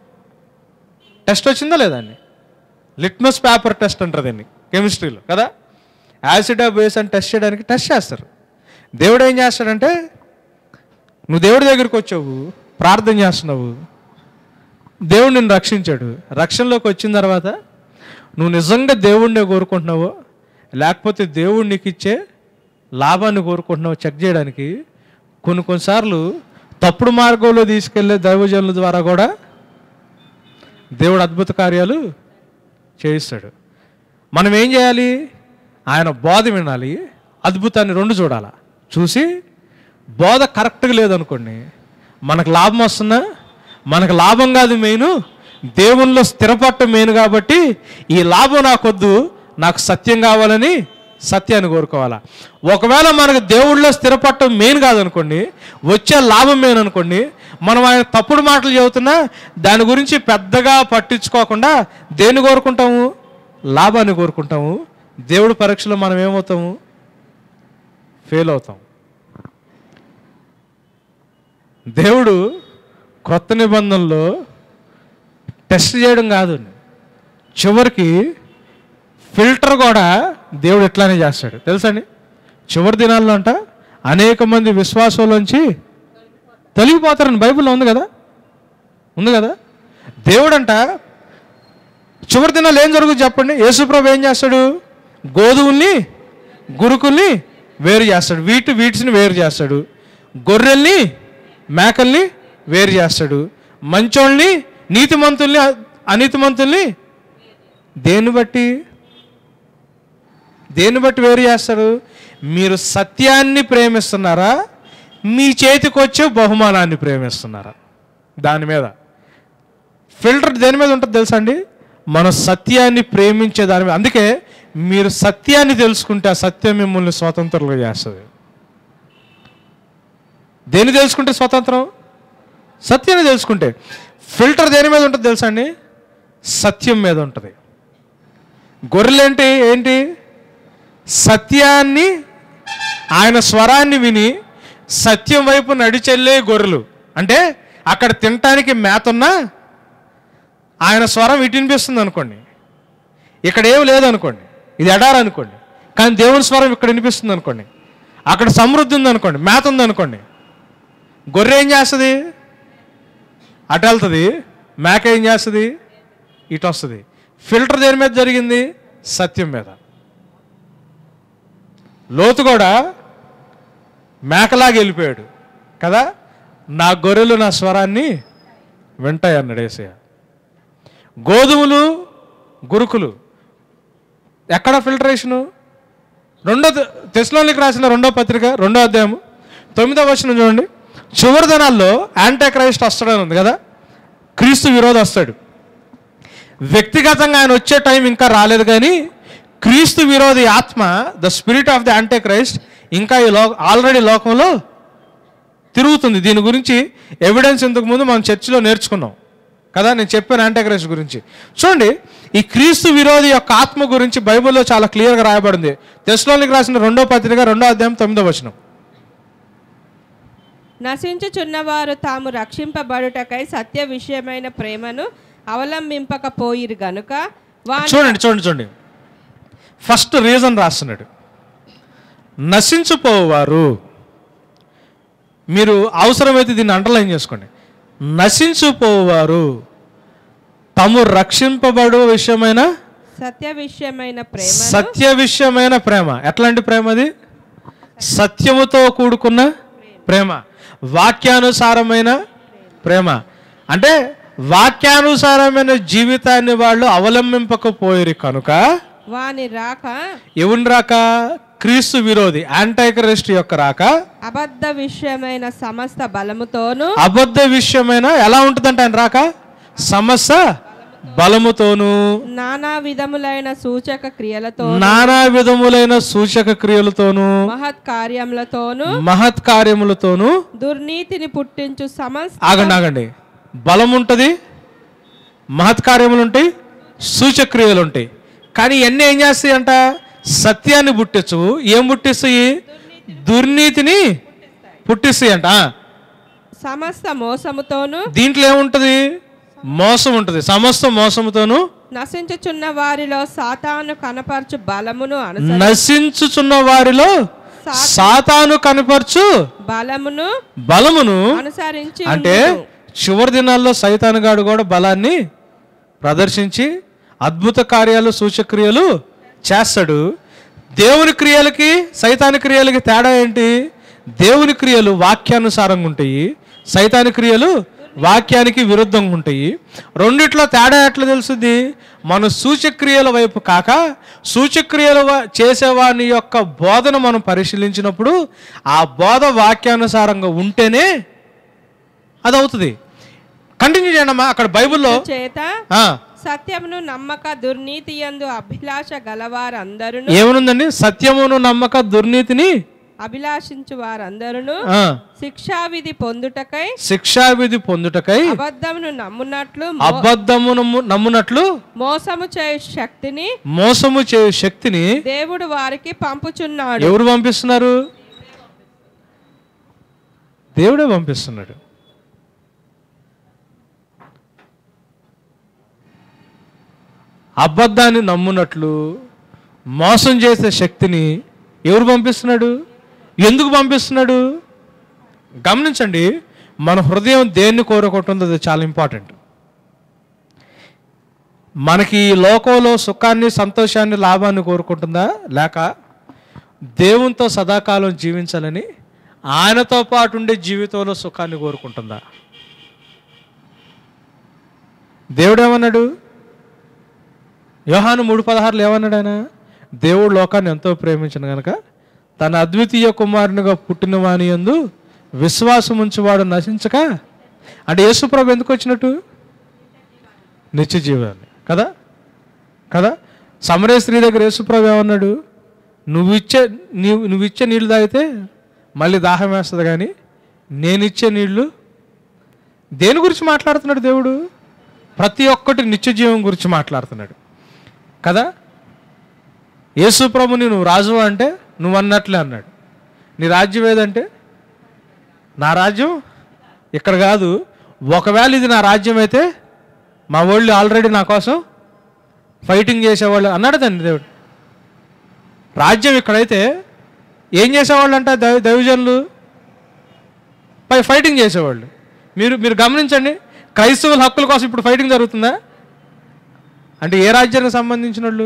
టెస్ట్ వచ్చిందా లేదా అండి లిట్మస్ పేపర్ టెస్ట్ అంటారు దీన్ని కెమిస్ట్రీలో కదా యాసిడ్ బేస్ అని టెస్ట్ చేయడానికి టెస్ట్ చేస్తారు దేవుడు ఏం చేస్తాడంటే నువ్వు దేవుడి దగ్గరికి వచ్చావు ప్రార్థన చేస్తున్నావు దేవుడు నిన్ను రక్షించాడు రక్షణలోకి వచ్చిన తర్వాత నువ్వు నిజంగా దేవుడినే కోరుకుంటున్నావో లేకపోతే దేవుడు నీకు ఇచ్చే లాభాన్ని కోరుకుంటున్నావు చెక్ చేయడానికి కొన్ని కొన్నిసార్లు తప్పుడు మార్గంలో తీసుకెళ్లే దైవజనుల ద్వారా కూడా దేవుడు అద్భుత కార్యాలు చేయిస్తాడు మనం ఏం చేయాలి ఆయన బోధ వినాలి అద్భుతాన్ని రెండు చూడాలి చూసి బోధ కరెక్ట్గా లేదనుకోండి మనకు లాభం వస్తుందా మనకు లాభం కాదు మెయిన్ దేవునిలో స్థిరపడటం మెయిన్ కాబట్టి ఈ లాభం నాకొద్దు నాకు సత్యం కావాలని సత్యాన్ని కోరుకోవాలా ఒకవేళ మనకు దేవుళ్ళో స్థిరపడటం మెయిన్ కాదనుకోండి వచ్చే లాభం మెయిన్ అనుకోండి మనం ఆయన తప్పుడు మాటలు చెబుతున్నా దాని గురించి పెద్దగా పట్టించుకోకుండా దేన్ని కోరుకుంటాము లాభాన్ని కోరుకుంటాము దేవుడి పరీక్షలో మనం ఏమవుతాము ఫెయిల్ అవుతాం దేవుడు క్రొత్త నిబంధనలో టెస్ట్ చేయడం కాదు చివరికి ఫిల్టర్ కూడా దేవుడు ఎట్లానే చేస్తాడు తెలుసండి చివరి దినాల్లో అంట అనేక మంది విశ్వాసంలోంచి తొలగిపోతారని బైబిల్లో ఉంది కదా ఉంది కదా దేవుడంట చివరి దినాలు ఏం జరుగుతుంది చెప్పండి యేసుప్రభు ఏం చేస్తాడు గోధువుల్ని గురుకుల్ని వేరు చేస్తాడు వీటి వీటిని వేరు చేస్తాడు గొర్రెల్ని మేకల్ని వేరు చేస్తాడు మంచోళ్ళని నీతిమంతుల్ని అ- అనీతిమంతుల్ని దేన్ని బట్టి దేన్ని బట్టి వేరు చేస్తారు మీరు సత్యాన్ని ప్రేమిస్తున్నారా మీ చేతికి వచ్చే బహుమానాన్ని ప్రేమిస్తున్నారా దాని మీద ఫిల్టర్ దేని మీద ఉంటుంది తెలుసా అండి మన సత్యాన్ని ప్రేమించే దాని మీద అందుకే మీరు సత్యాన్ని తెలుసుకుంటే ఆ సత్యం మిమ్మల్ని స్వతంత్రులుగా చేస్తుంది దేన్ని తెలుసుకుంటే స్వతంత్రం సత్యాన్ని తెలుసుకుంటే ఫిల్టర్ దేని మీద ఉంటుంది తెలుసా అండి సత్యం మీద ఉంటుంది గొర్రెలేంటి ఏంటి సత్యాన్ని ఆయన స్వరాన్ని విని సత్యం వైపు నడిచెళ్ళే గొర్రెలు అంటే అక్కడ తినటానికి మేత ఉన్నా ఆయన స్వరం ఇటు వినిపిస్తుంది అనుకోండి ఇక్కడ ఏం లేదనుకోండి ఇది ఎడారి అనుకోండి కానీ దేవుని స్వరం ఇక్కడ వినిపిస్తుంది అనుకోండి అక్కడ సమృద్ధి ఉందనుకోండి మేత ఉందనుకోండి గొర్రె ఏం చేస్తుంది అటు వెళ్తుంది మేక ఏం చేస్తుంది ఇటు వస్తుంది ఫిల్టర్ దేని మీద జరిగింది సత్యం మీద లోతు కూడా మేకలాగా వెళ్ళిపోయాడు కదా నా గొర్రెలు నా స్వరాన్ని వింటాయి అన్నాడు ఏసయ్య గోధుమలు గురుకులు ఎక్కడ ఫిల్టరేషను రెండో తెస్లోనికి రాసిన రెండో పత్రిక రెండో అధ్యాయం తొమ్మిదో వచనం చూడండి చివరి దినాల్లో యాంటీ క్రైస్ట్ వస్తాడని ఉంది కదా క్రీస్తు విరోధి వస్తాడు వ్యక్తిగతంగా ఆయన వచ్చే టైం ఇంకా రాలేదు కానీ క్రీస్తు విరోధి ఆత్మ the spirit of the anti Christ ఇంకా ఈ లో ఆల్రెడీ లోకంలో తిరుగుతుంది దీని గురించి ఎవిడెన్స్ ఇంతకు ముందు మనం చర్చిలో నేర్చుకున్నాం కదా నేను చెప్పాను యాంటాక్రైస్ట్ గురించి చూడండి ఈ క్రీస్తు విరోధి యొక్క ఆత్మ గురించి బైబిల్లో చాలా క్లియర్గా రాయబడింది తెస్లోనికి రాసిన రెండో పత్రిక రెండో అధ్యాయం తొమ్మిదో వచనం నశించుచున్నవారు తాము రక్షింపబడుటకై సత్య విషయమైన ప్రేమను అవలంబింపకపోయిరు గనుక వాని చూడండి చూడండి చూడండి ఫస్ట్ రీజన్ రాస్తున్నాడు నశించుపోవారు మీరు అవసరమైతే దీన్ని అండర్లైన్ చేసుకోండి నశించుపోవారు తాము రక్షింపబడు విషయమైన సత్య విషయమైన ప్రేమ సత్య విషయమైన ప్రేమ ఎట్లాంటి ప్రేమ అది సత్యముతో కూడుకున్న ప్రేమ వాక్యానుసారమైన ప్రేమ అంటే వాక్యానుసారమైన జీవితాన్ని వాళ్ళు అవలంబింపకపోయారు కనుక వాని రాక ఎవరిని రాక క్రీస్తు విరోధి యాంటైక్రిస్ట్ యొక్క రాక అబద్ధ విషయమైన సమస్త బలముతోను అబద్ధ విషయమైన ఎలా ఉంటుందంటే ఆయన రాక సమస్య బలముతోను నానా విధములైన సూచక క్రియలతో నానా విధములైన సూచక క్రియలతోను మహత్ కార్యములతోను మహత్ కార్యములతోను దుర్నీతిని పుట్టించు సమస్త ఆగండి ఆగండి బలం ఉంటుంది మహత్ కార్యములు ఉంటాయి సూచక్రియలు ఉంటాయి కానీ ఇవన్నీ ఏం చేస్తాయి అంట సత్యాన్ని పుట్టించవు ఏం పుట్టిస్తాయి దుర్నీతిని పుట్టిస్తాయి అంట ఆ. సమస్త మోసముతోను దీంట్లో ఏముంటది మోసం ఉంటుంది సమస్త మోసముతోను నశించుచున్న వారిలో సాతాను కనపరచు బలమును అను నశించుచున్న వారిలో సాతాను కనపరచు బలమును బలమును అనుసరించి అంటే ఉండును. చివరి దినాల్లో సైతానుగాడు కూడా బలాన్ని ప్రదర్శించి అద్భుత కార్యాలు సూచక్రియలు చేస్తాడు దేవుని క్రియలకి సైతాని క్రియలకి తేడా ఏంటి దేవుని క్రియలు వాక్యానుసారంగా ఉంటాయి సైతాని క్రియలు వాక్యానికి విరుద్ధంగా ఉంటాయి రెండిట్లో తేడా ఎట్లా తెలుస్తుంది మన సూచక్రియల వైపు కాక సూచక్రియల వ- చేసేవాని యొక్క బోధన మనం పరిశీలించినప్పుడు ఆ బోధ వాక్యానుసారంగా ఉంటేనే అది అవుతుంది కంటిన్యూ చేయండి అమ్మా అక్కడ బైబిల్లో చేత ఆ, సత్యమును నమ్మక దుర్నీతి యందు అభిలాష గలవారందరూ ఏమనుందండి సత్యమును నమ్మక దుర్నీతిని అభిలాషించు వారందరూ ఆ, శిక్షావిధి పొందుటకై శిక్షావిధి పొందుటకై అబద్ధమును నమ్మునట్లు మో- అబద్ధమును నమ్మునట్లు మోసము చేయు శక్తిని మోసము చేయు శక్తిని దేవుడు వారికి పంపుచున్నాడు ఎవరు పంపిస్తున్నారు దేవుడే పంపిస్తున్నాడు అబద్ధాన్ని నమ్మునట్లు మోసం చేసే శక్తిని ఎవరు పంపిస్తున్నాడు ఎందుకు పంపిస్తున్నాడు గమనించండి మన హృదయం దేన్ని కోరుకుంటుందో అది చాలా ఇంపార్టెంట్ మనకి ఈ లోకంలో సుఖాన్ని సంతోషాన్ని లాభాన్ని కోరుకుంటుందా లేక దేవునితో సదాకాలం జీవించాలని ఆయనతో పాటు ఉండే జీవితంలో సుఖాన్ని కోరుకుంటుందా దేవుడు ఏమన్నాడు యోహాను మూడు పదహారులు ఏమన్నాడు ఆయన దేవుడు లోకాన్ని ఎంతో ప్రేమించిన గనక తన అద్వితీయ కుమారునిగా పుట్టిన వాని యందు విశ్వాసం ఉంచువాడు నశించక అంటే యేసుప్రభు ఎందుకు వచ్చినట్టు నిత్య జీవాన్ని కదా కదా సమరే స్త్రీ దగ్గర యేసుప్రభు ఏమన్నాడు నువ్వు ఇచ్చే నీవు నువ్వు ఇచ్చే నీళ్ళు తాగితే మళ్ళీ దాహం వేస్తుంది కానీ నేను ఇచ్చే నీళ్ళు దేని గురించి మాట్లాడుతున్నాడు దేవుడు ప్రతి ఒక్కటి నిత్య జీవం గురించి మాట్లాడుతున్నాడు కదా యేసు ప్రభుని నువ్వు రాజు అంటే నువ్వు అన్నట్లే అన్నాడు నీ రాజ్యం ఏదంటే నా రాజ్యం ఇక్కడ కాదు ఒకవేళ ఇది నా రాజ్యం అయితే మా వాళ్ళు ఆల్రెడీ నా కోసం ఫైటింగ్ చేసేవాళ్ళు అన్నాడు తండ్రి దేవుడు రాజ్యం ఇక్కడైతే ఏం చేసేవాళ్ళు అంట దైవ దైవజనులు పై ఫైటింగ్ చేసేవాళ్ళు మీరు మీరు గమనించండి క్రైస్తవుల హక్కుల కోసం ఇప్పుడు ఫైటింగ్ జరుగుతుందా అంటే ఏ రాజ్యానికి సంబంధించిన వాళ్ళు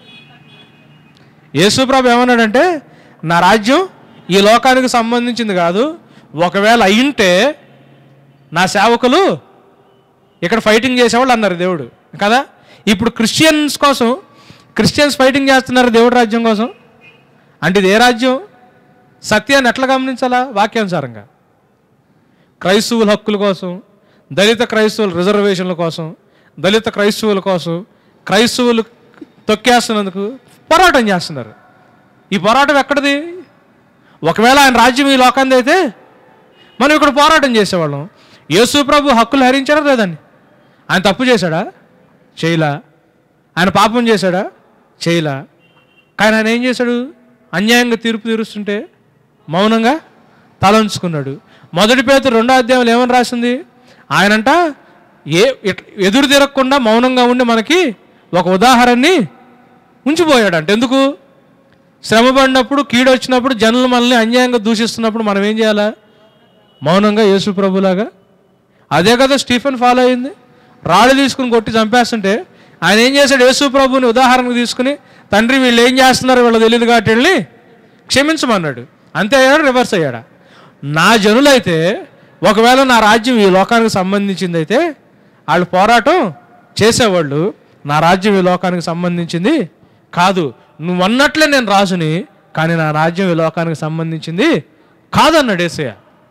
యేసుప్రభు ఏమన్నాడంటే నా రాజ్యం ఈ లోకానికి సంబంధించింది కాదు ఒకవేళ అయ్యుంటే నా సేవకులు ఇక్కడ ఫైటింగ్ చేసేవాళ్ళు అన్నారు దేవుడు కదా ఇప్పుడు క్రిస్టియన్స్ కోసం క్రిస్టియన్స్ ఫైటింగ్ చేస్తున్నారు దేవుడి రాజ్యం కోసం అంటే ఇది ఏ రాజ్యం సత్యాన్ని ఎట్లా గమనించాలా వాక్యానుసారంగా క్రైస్తవుల హక్కుల కోసం దళిత క్రైస్తవుల రిజర్వేషన్ల కోసం దళిత క్రైస్తవుల కోసం క్రైస్తవులు తొక్కేస్తున్నందుకు పోరాటం చేస్తున్నారు ఈ పోరాటం ఎక్కడిది ఒకవేళ ఆయన రాజ్యం ఈ లోకాంది అయితే మనం ఇక్కడ పోరాటం చేసేవాళ్ళం యేసు ప్రభు హక్కులు హరించాడా లేదండి ఆయన తప్పు చేశాడా చేయలా ఆయన పాపం చేశాడా చేయలా కానీ ఆయన ఏం చేశాడు అన్యాయంగా తీర్పు తీరుస్తుంటే మౌనంగా తలంచుకున్నాడు మొదటి పేరు రెండో అధ్యాయంలో ఏమని రాసింది ఆయనంట ఏ ఎట్- ఎదురు తిరగకుండా మౌనంగా ఉండి మనకి ఒక ఉదాహరణని ఉంచిపోయాడంట ఎందుకు శ్రమ పడినప్పుడు కీడు వచ్చినప్పుడు జనులు మనల్ని అన్యాయంగా దూషిస్తున్నప్పుడు మనం ఏం చేయాలా మౌనంగా యేసు ప్రభులాగా అదే కదా స్టీఫెన్ ఫాలో అయింది రాళ్ళు తీసుకుని కొట్టి చంపేస్తుంటే ఆయన ఏం చేశాడు యేసు ప్రభుని ఉదాహరణకు తీసుకుని తండ్రి వీళ్ళు ఏం చేస్తున్నారో వీళ్ళు తెలియదు కాబట్టి వెళ్ళి క్షమించమన్నాడు అంతే అయ్యాడు రివర్స్ అయ్యాడా నా జనులైతే ఒకవేళ నా రాజ్యం ఈ లోకానికి సంబంధించింది అయితే వాళ్ళు పోరాటం చేసేవాళ్ళు నా రాజ్యం ఈ లోకానికి సంబంధించింది కాదు నువ్వు అన్నట్లే నేను రాజుని కానీ నా రాజ్యం ఈ లోకానికి సంబంధించింది కాదన్నాడు ఏసయ్య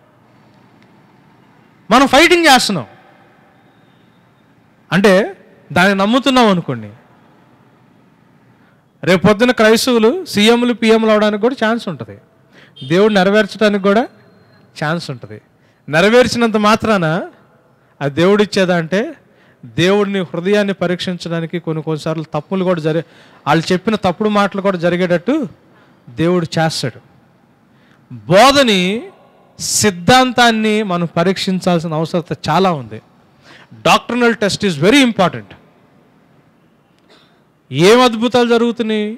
మనం ఫైటింగ్ చేస్తున్నాం అంటే దాన్ని నమ్ముతున్నాం అనుకోండి రేపు పొద్దున క్రైస్తవులు సీఎంలు పిఎంలు అవడానికి కూడా ఛాన్స్ ఉంటుంది దేవుడు నెరవేర్చడానికి కూడా ఛాన్స్ ఉంటుంది నెరవేర్చినంత మాత్రాన ఆ దేవుడు ఇచ్చేదా అంటే దేవుడిని హృదయాన్ని పరీక్షించడానికి కొన్ని కొన్నిసార్లు తప్పులు కూడా జరి వాళ్ళు చెప్పిన తప్పుడు మాటలు కూడా జరిగేటట్టు దేవుడు చేస్తాడు బోధని సిద్ధాంతాన్ని మనం పరీక్షించాల్సిన అవసరత చాలా ఉంది doctrinal test is very important ఏం అద్భుతాలు జరుగుతున్నాయి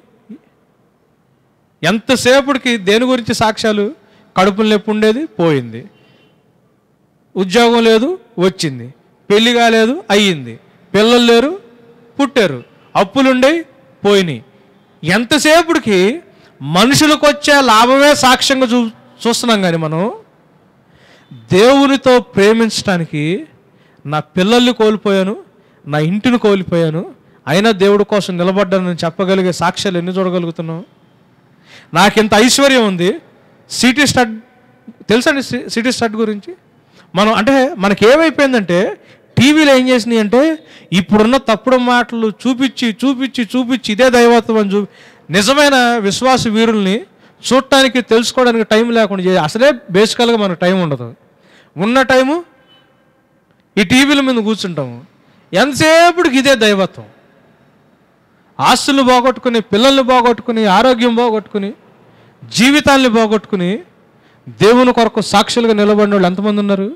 ఎంతసేపటికి దేని గురించి సాక్ష్యాలు కడుపులు నొప్పి ఉండేది పోయింది ఉద్యోగం లేదు వచ్చింది పెళ్లి కాలేదు అయ్యింది పిల్లలు లేరు పుట్టారు అప్పులుండేవి పోయినాయి ఎంతసేపటికి మనుషులకు వచ్చే లాభమే సాక్ష్యంగా చూ చూస్తున్నాం కానీ మనం దేవునితో ప్రేమించడానికి నా పిల్లల్ని కోల్పోయాను నా ఇంటిని కోల్పోయాను అయినా దేవుడి కోసం నిలబడ్డానని చెప్పగలిగే సాక్ష్యాలు ఎన్ని చూడగలుగుతున్నాం నాకింత ఐశ్వర్యం ఉంది సిటీ స్టడ్ తెలుసండి సి- సిటీ స్టడ్ గురించి మనం అంటే మనకి ఏమైపోయిందంటే టీవీలో ఏం చేసినాయి అంటే ఇప్పుడున్న తప్పుడు మాటలు చూపించి చూపించి చూపించి ఇదే దైవత్వం అని చూ నిజమైన విశ్వాస వీరుల్ని చూడటానికి తెలుసుకోవడానికి టైం లేకుండా చేయ అసలే బేసికల్గా మనకు టైం ఉండదు ఉన్న టైము ఈ టీవీల మీద కూర్చుంటాము ఎంతసేపటికి ఇదే దైవత్వం ఆస్తులు పోగొట్టుకుని పిల్లల్ని పోగొట్టుకుని ఆరోగ్యం పోగొట్టుకుని జీవితాల్ని పోగొట్టుకుని దేవుని కొరకు సాక్షులుగా నిలబడిన వాళ్ళు ఎంతమంది ఉన్నారు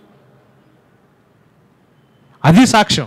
అది సాక్ష్యం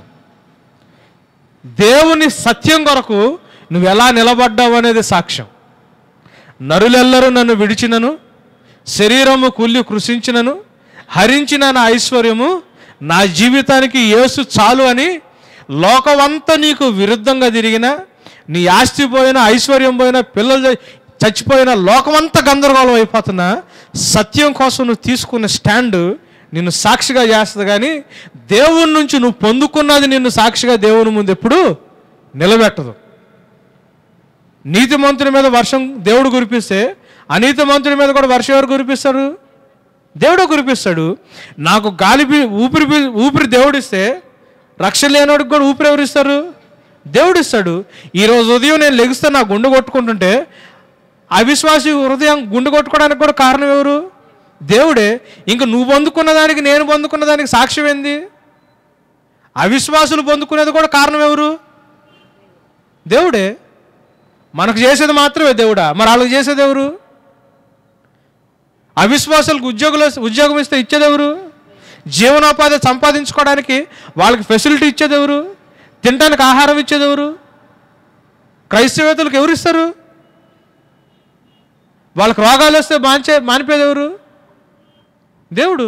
దేవుని సత్యం కొరకు నువ్వు ఎలా నిలబడ్డావు అనేది సాక్ష్యం నరులెల్లరూ నన్ను విడిచినను శరీరము కుల్లి కృషించినను హరించిన నా ఐశ్వర్యము నా జీవితానికి యేసు చాలు అని లోకమంతా నీకు విరుద్ధంగా తిరిగిన నీ ఆస్తి పోయిన ఐశ్వర్యం పోయిన పిల్లలు చ- చచ్చిపోయిన లోకమంతా గందరగోళం అయిపోతున్నా సత్యం కోసం నువ్వు తీసుకున్న స్టాండ్ నిన్ను సాక్షిగా చేస్తుంది కానీ దేవుని నుంచి నువ్వు పొందుకున్నది నిన్ను సాక్షిగా దేవుని ముందు ఎప్పుడు నిలబెట్టదు నీతిమంతుని మీద వర్షం దేవుడు కురిపిస్తే అనీతిమంతుని మీద కూడా వర్షం ఎవరు కురిపిస్తారు దేవుడు కురిపిస్తాడు నాకు గాలి పీ- ఊపిరి పీ- ఊపిరి దేవుడిస్తే రక్షణ లేనివాడికి కూడా ఊపిరి ఎవరు ఇస్తారు దేవుడు ఇస్తాడు ఈరోజు ఉదయం నేను లెగిస్తే నా గుండె కొట్టుకుంటుంటే అవిశ్వాసి హృదయం గుండె కొట్టుకోవడానికి కూడా కారణం ఎవరు దేవుడే ఇంక నువ్వు పొందుకున్న దానికి నేను పొందుకున్న దానికి సాక్ష్యం ఏంది అవిశ్వాసులు పొందుకునేది కూడా కారణం ఎవరు దేవుడే మనకు చేసేది మాత్రమే దేవుడా మరి వాళ్ళకి చేసేది ఎవరు అవిశ్వాసాలకు ఉద్యోగులు ఉద్యోగం ఇస్తే ఇచ్చేది ఎవరు జీవనోపాధి సంపాదించుకోవడానికి వాళ్ళకి ఫెసిలిటీ ఇచ్చేది ఎవరు తినడానికి ఆహారం ఇచ్చేది ఎవరు క్రైస్తవేతలకు ఎవరు ఇస్తారు వాళ్ళకి రోగాలు వస్తే మాంచే మానిపోయేది ఎవరు దేవుడు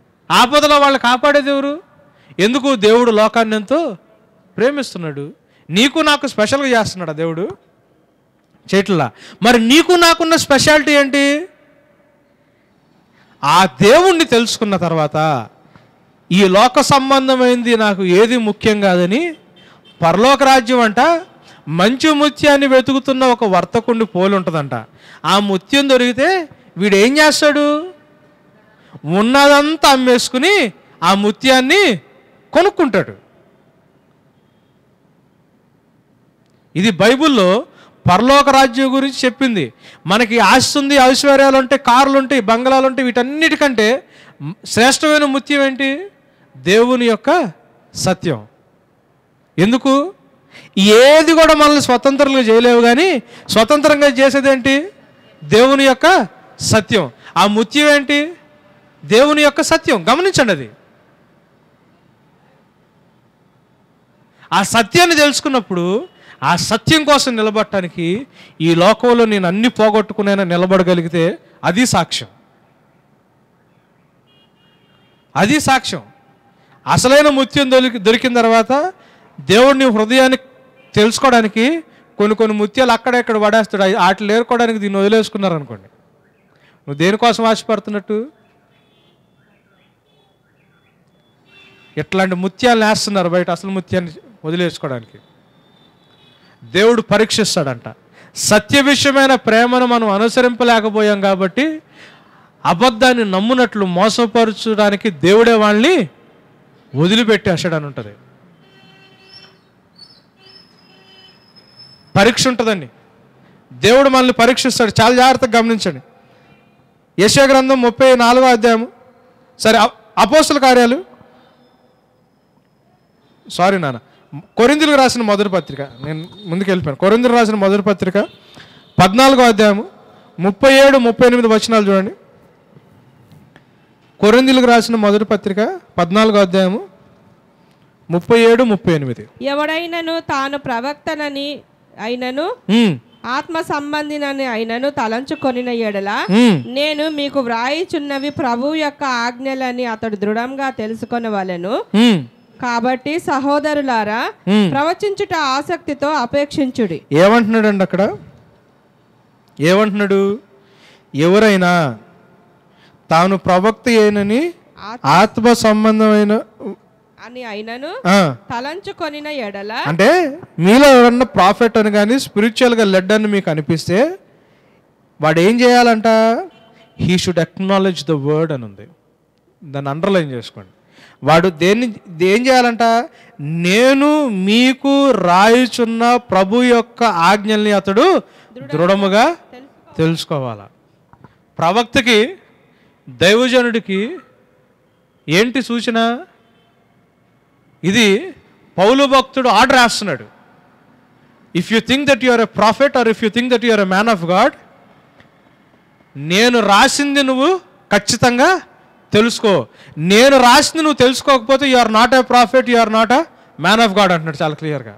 ఆపదలో వాళ్ళు కాపాడేది ఎవరు ఎందుకు దేవుడు లోకాన్ని ఎంతో ప్రేమిస్తున్నాడు నీకు నాకు స్పెషల్గా చేస్తున్నాడా దేవుడు చేయట్లా మరి నీకు నాకున్న స్పెషాలిటీ ఏంటి ఆ దేవుణ్ణి తెలుసుకున్న తర్వాత ఈ లోక సంబంధమైంది నాకు ఏది ముఖ్యం కాదని పరలోక రాజ్యం అంట మంచి ముత్యాన్ని వెతుకుతున్న ఒక వర్తకుడిని పోలి ఉంటుందంట ఆ ముత్యం దొరికితే వీడు ఏం చేస్తాడు ఉన్నదంతా అమ్మేసుకుని ఆ ముత్యాన్ని కొనుక్కుంటాడు ఇది బైబిల్లో పరలోక రాజ్యం గురించి చెప్పింది మనకి ఆస్తి ఉంది ఐశ్వర్యాలు ఉంటాయి కార్లు ఉంటాయి బంగ్లాలు ఉంటాయి వీటన్నిటికంటే మ్- శ్రేష్టమైన ముత్యం ఏంటి దేవుని యొక్క సత్యం ఎందుకు ఏది కూడా మనల్ని స్వతంత్రంగా చేయలేవు కానీ స్వతంత్రంగా చేసేది ఏంటి దేవుని యొక్క సత్యం ఆ ముత్యం ఏంటి దేవుని యొక్క సత్యం గమనించండి అది ఆ సత్యాన్ని తెలుసుకున్నప్పుడు ఆ సత్యం కోసం నిలబడటానికి ఈ లోకంలో నేను అన్ని పోగొట్టుకునేనా నిలబడగలిగితే అది సాక్ష్యం అది సాక్ష్యం అసలైన ముత్యం దొరికి దొరికిన తర్వాత దేవుడిని హృదయాన్ని తెలుసుకోవడానికి కొన్ని కొన్ని ముత్యాలు అక్కడెక్కడ పడేస్తాడు అవి- వాటిని ఏరుకోవడానికి దీన్ని వదిలేసుకున్నారు అనుకోండి నువ్వు దేనికోసం ఆశపడుతున్నట్టు ఇట్లాంటి ముత్యాలు వేస్తున్నారు బయట అసలు ముత్యాన్ని వదిలేసుకోవడానికి దేవుడు పరీక్షిస్తాడంట సత్య విషయమైన ప్రేమను మనం అనుసరింపలేకపోయాం కాబట్టి అబద్ధాన్ని నమ్మునట్లు మోసపరచడానికి దేవుడే వాళ్ళని వదిలిపెట్టేసాడని ఉంటుంది పరీక్ష ఉంటుందండి దేవుడు మనల్ని పరీక్షిస్తాడు చాలా జాగ్రత్తగా గమనించండి యశ గ్రంథం ముప్పై నాలుగో అధ్యాయము సరే అ- అపోస్తుల కార్యాలు సారీ నాన్న కొరిందులకు రాసిన మొదటి పత్రిక నేను ముందుకు వెళ్ళిపోయాను కొరిందులు రాసిన మొదటి పత్రిక పద్నాలుగో అధ్యాయము ముప్పై ఏడు ముప్పై ఎనిమిది వచనాలు చూడండి కొరిందులకు రాసిన మొదటి పత్రిక పద్నాలుగో అధ్యాయము ముప్పై ఏడు ముప్పై ఎనిమిది ఎవడైనను తాను ప్రవక్తనని అయినను ఉమ్, ఆత్మ సంబంధినని అయినను తలంచుకొనిన ఎడల ఉమ్, నేను మీకు వ్రాయిచున్నవి ప్రభు యొక్క ఆజ్ఞలని అతడు దృఢంగా తెలుసుకొనవలెను ఉమ్, కాబట్టి సహోదరులారా ఉమ్. ప్రవచించుట ఆసక్తితో అపేక్షించుడి ఏమంటున్నాడండి అక్కడ ఏమంటున్నాడు ఎవరైనా తాను ప్రవక్త అయినని ఆత్- ఆత్మ సంబంధమైన అని అయినను ఆ, తలంచుకొనిన ఎడల అంటే మీలో ఎవరన్నా ప్రాఫిట్ అని కానీ స్పిరిచువల్గా లెడ్ అని మీకు అనిపిస్తే వాడు ఏం చేయాలంట he should acknowledge the word అని ఉంది దాన్ని అండర్లైన్ చేసుకోండి వాడు దేన్ని ఏం చేయాలంట నేను మీకు రాయుచున్న ప్రభు యొక్క ఆజ్ఞల్ని అతడు దృఢముగా తెలుసుకోవాలా ప్రవక్తకి దైవజనుడికి ఏంటి సూచన ఇది పౌలు భక్తుడు ఆర్డర్ వేస్తున్నాడు if you think that you are a prophet or if you think that you are a man of God నేను రాసింది నువ్వు ఖచ్చితంగా తెలుసుకో నేను రాసింది నువ్వు తెలుసుకోకపోతే you are not a prophet you are not a man of God అంటున్నాడు చాలా క్లియర్గా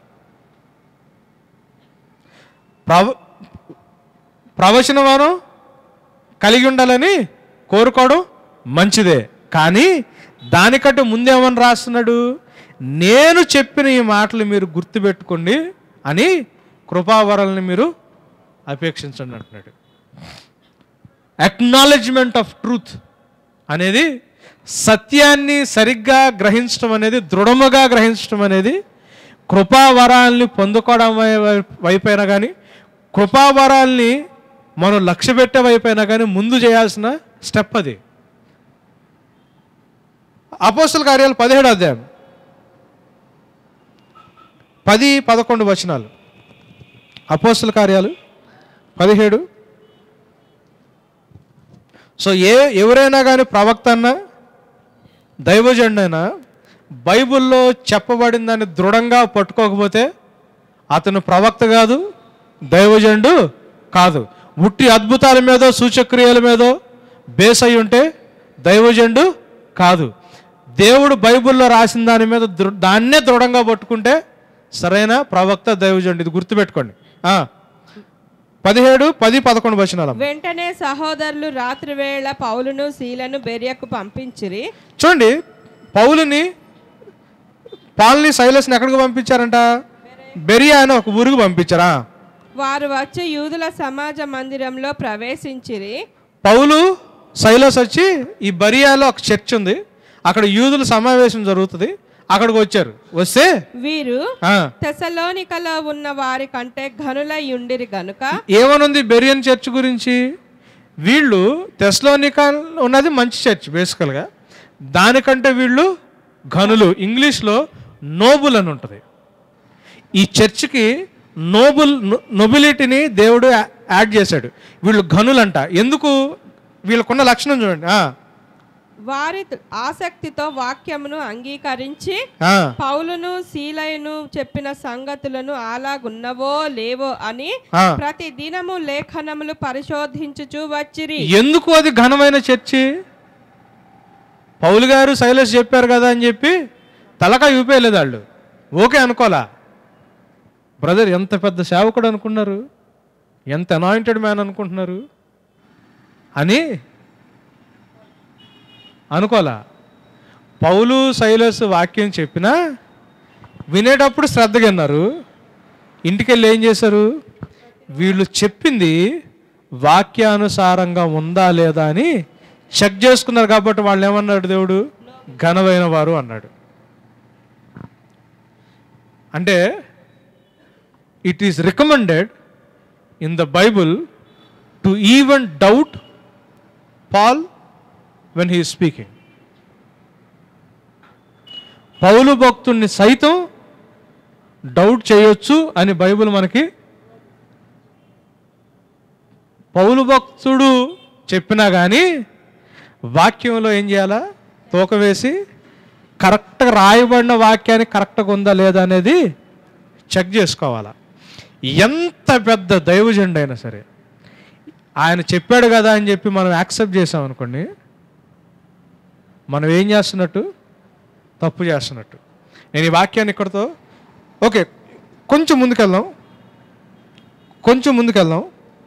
ప్రవ ప్రవచనవారం కలిగి ఉండాలని కోరుకోవడం మంచిదే కానీ దానికంటే ముందేమని రాస్తున్నాడు నేను చెప్పిన ఈ మాటలు మీరు గుర్తుపెట్టుకోండి అని కృపావరాలని మీరు అపేక్షించండి అంటున్నాడు అక్నాలెడ్జ్మెంట్ ఆఫ్ ట్రూత్ అనేది సత్యాన్ని సరిగ్గా గ్రహించడం అనేది దృఢముగా గ్రహించడం అనేది కృపావరాల్ని పొందుకోవడం వై- వైపైనా కానీ కృపావరాల్ని మనం లక్ష్య పెట్టే వైపైనా కానీ ముందు చేయాల్సిన స్టెప్ అది అపోస్తుల కార్యాలు పదిహేడు అధ్యాయం పది పదకొండు వచనాలు అపోస్తుల కార్యాలు పదిహేడు సో ఏ ఎవరైనా కానీ ప్రవక్త అన్నా దైవజండైనా బైబిల్లో చెప్పబడిన దాన్ని దృఢంగా పట్టుకోకపోతే అతను ప్రవక్త కాదు దైవజండు కాదు ఉట్టి అద్భుతాల మీదో సూచక్రియల మీదో బేస్ అయి ఉంటే దైవజండు కాదు దేవుడు బైబిల్లో రాసిన దాని మీద దృ- దాన్నే దృఢంగా పట్టుకుంటే సరైన ప్రవక్త దైవజండు ఇది గుర్తుపెట్టుకోండి ఆ, పదిహేడు పది పదకొండు వచనాలు వెంటనే సహోదరులు రాత్రి వేళ పౌలును శీలను బెరియకు పంపించిరి చూడండి పౌలుని పాల్ని సైలస్ని ఎక్కడికి పంపించారంట బెరియా అని ఒక ఊరికి పంపించారా వారు వచ్చి యూదుల సమాజ మందిరంలో ప్రవేశించిరి పౌలు సైలస్ వచ్చి ఈ బరియాలో ఒక చర్చ్ ఉంది అక్కడ యూదుల సమావేశం జరుగుతుంది అక్కడికి వచ్చారు వస్తే వీరు ఆ, తెసలోనికలో ఉన్న వారి కంటే ఘనులై ఉండిరి గనుక ఏమనుంది బెరియన్ చర్చ్ గురించి వీళ్ళు తెస్లోనికా ఉన్నది మంచి చర్చ్ బేసికల్గా దానికంటే వీళ్ళు ఘనులు ఇంగ్లీష్లో నోబుల్ అని ఉంటుంది ఈ చర్చ్కి నోబుల్ నొబిలిటీని దేవుడు యా- యాడ్ చేశాడు వీళ్ళు ఘనులంట ఎందుకు వీళ్ళకున్న లక్షణం చూడండి ఆ, వారి ఆసక్తితో వాక్యమును అంగీకరించి ఆ, పౌలును శీలయును చెప్పిన సంగతులను అలాగున్నవో లేవో అని ఆ. ప్రతి దినము లేఖనములు పరిశోధించుచు వచ్చిరి ఎందుకు అది ఘనమైన చర్చి పౌలు గారు శైలస్ చెప్పారు కదా అని చెప్పి తలక యూపేయలేదు వాళ్ళు ఓకే అనుకోలా బ్రదర్ ఎంత పెద్ద సేవకుడు అనుకున్నారు ఎంత అనాయింటెడ్ మ్యాన్ అనుకుంటున్నారు అని అనుకోలా పౌలు శైలస్ వాక్యం చెప్పినా వినేటప్పుడు శ్రద్ధగా విన్నారు ఇంటికి వెళ్ళి ఏం చేశారు వీళ్ళు చెప్పింది వాక్యానుసారంగా ఉందా లేదా అని చెక్ చేసుకున్నారు కాబట్టి వాళ్ళు ఏమన్నాడు దేవుడు ఘనమైన వారు అన్నాడు అంటే it is recommended in the Bible to even doubt Paul when he speaking పౌలు భక్తుణ్ణి సైతం డౌట్ చేయొచ్చు అని బైబిల్ మనకి పౌలు భక్తుడు చెప్పినా కానీ వాక్యంలో ఏం చేయాలా తూక వేసి కరెక్ట్గా రాయబడిన వాక్యాన్ని కరెక్ట్గా ఉందా లేదా అనేది చెక్ చేసుకోవాలా ఎంత పెద్ద దైవజెండ అయినా సరే ఆయన చెప్పాడు కదా అని చెప్పి మనం యాక్సెప్ట్ చేసాం అనుకోండి మనం ఏం చేస్తున్నట్టు తప్పు చేస్తున్నట్టు నేను ఈ వాక్యాన్ని ఇక్కడతో ఓకే కొంచెం ముందుకెళ్దాం కొంచెం ముందుకెళ్దాం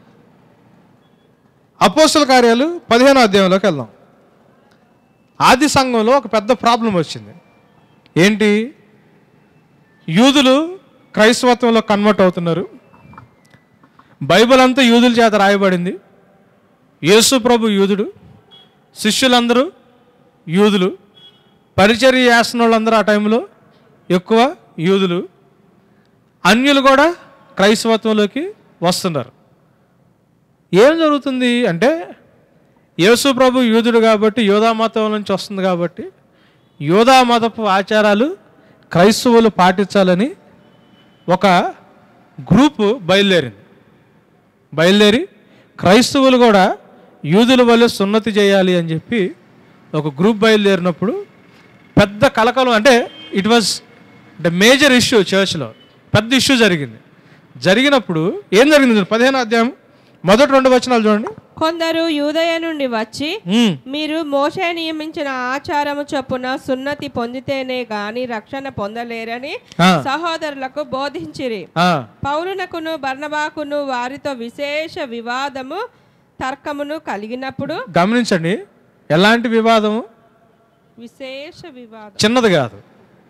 అపోస్తుల కార్యాలు పదిహేనో అధ్యాయంలోకి వెళ్దాం ఆది సంఘంలో ఒక పెద్ద ప్రాబ్లం వచ్చింది ఏంటి యూదులు క్రైస్తవత్వంలో కన్వర్ట్ అవుతున్నారు బైబిల్ అంతా యూదుల చేత రాయబడింది యేసు ప్రభు యూదుడు శిష్యులందరూ యూదులు పరిచర్య చేస్తున్న వాళ్ళందరూ ఆ టైంలో ఎక్కువ యూదులు అన్యులు కూడా క్రైస్తవత్వంలోకి వస్తున్నారు ఏం జరుగుతుంది అంటే యేసు ప్రభు యూదుడు కాబట్టి యోధా మతం నుంచి వస్తుంది కాబట్టి యోధా మతపు ఆచారాలు క్రైస్తవులు పాటించాలని ఒక గ్రూపు బయలుదేరింది బయలుదేరి క్రైస్తవులు కూడా యూదుల వల్ల సున్నతి చేయాలి అని చెప్పి ఒక గ్రూప్ బయలుదేరినప్పుడు పెద్ద కలకలం అంటే it was the major issue చర్చ్లో పెద్ద ఇష్యూ జరిగింది జరిగినప్పుడు ఏం జరిగింది పదిహేను అధ్యాయం మొదటి రెండు వచనాలు చూడండి కొందరు యూదయ నుండి వచ్చి ఉమ్, మీరు మోషే నియమించిన ఆచారము చొప్పున సున్నతి పొందితేనే గాని రక్షణ పొందలేరని ఆ, సహోదరులకు బోధించిరి ఆ, పౌలునకును బర్నబాకును వారితో విశేష వివాదము తర్కమును కలిగినప్పుడు గమనించండి ఎలాంటి వివాదము విశేష వివాదం చిన్నది కాదు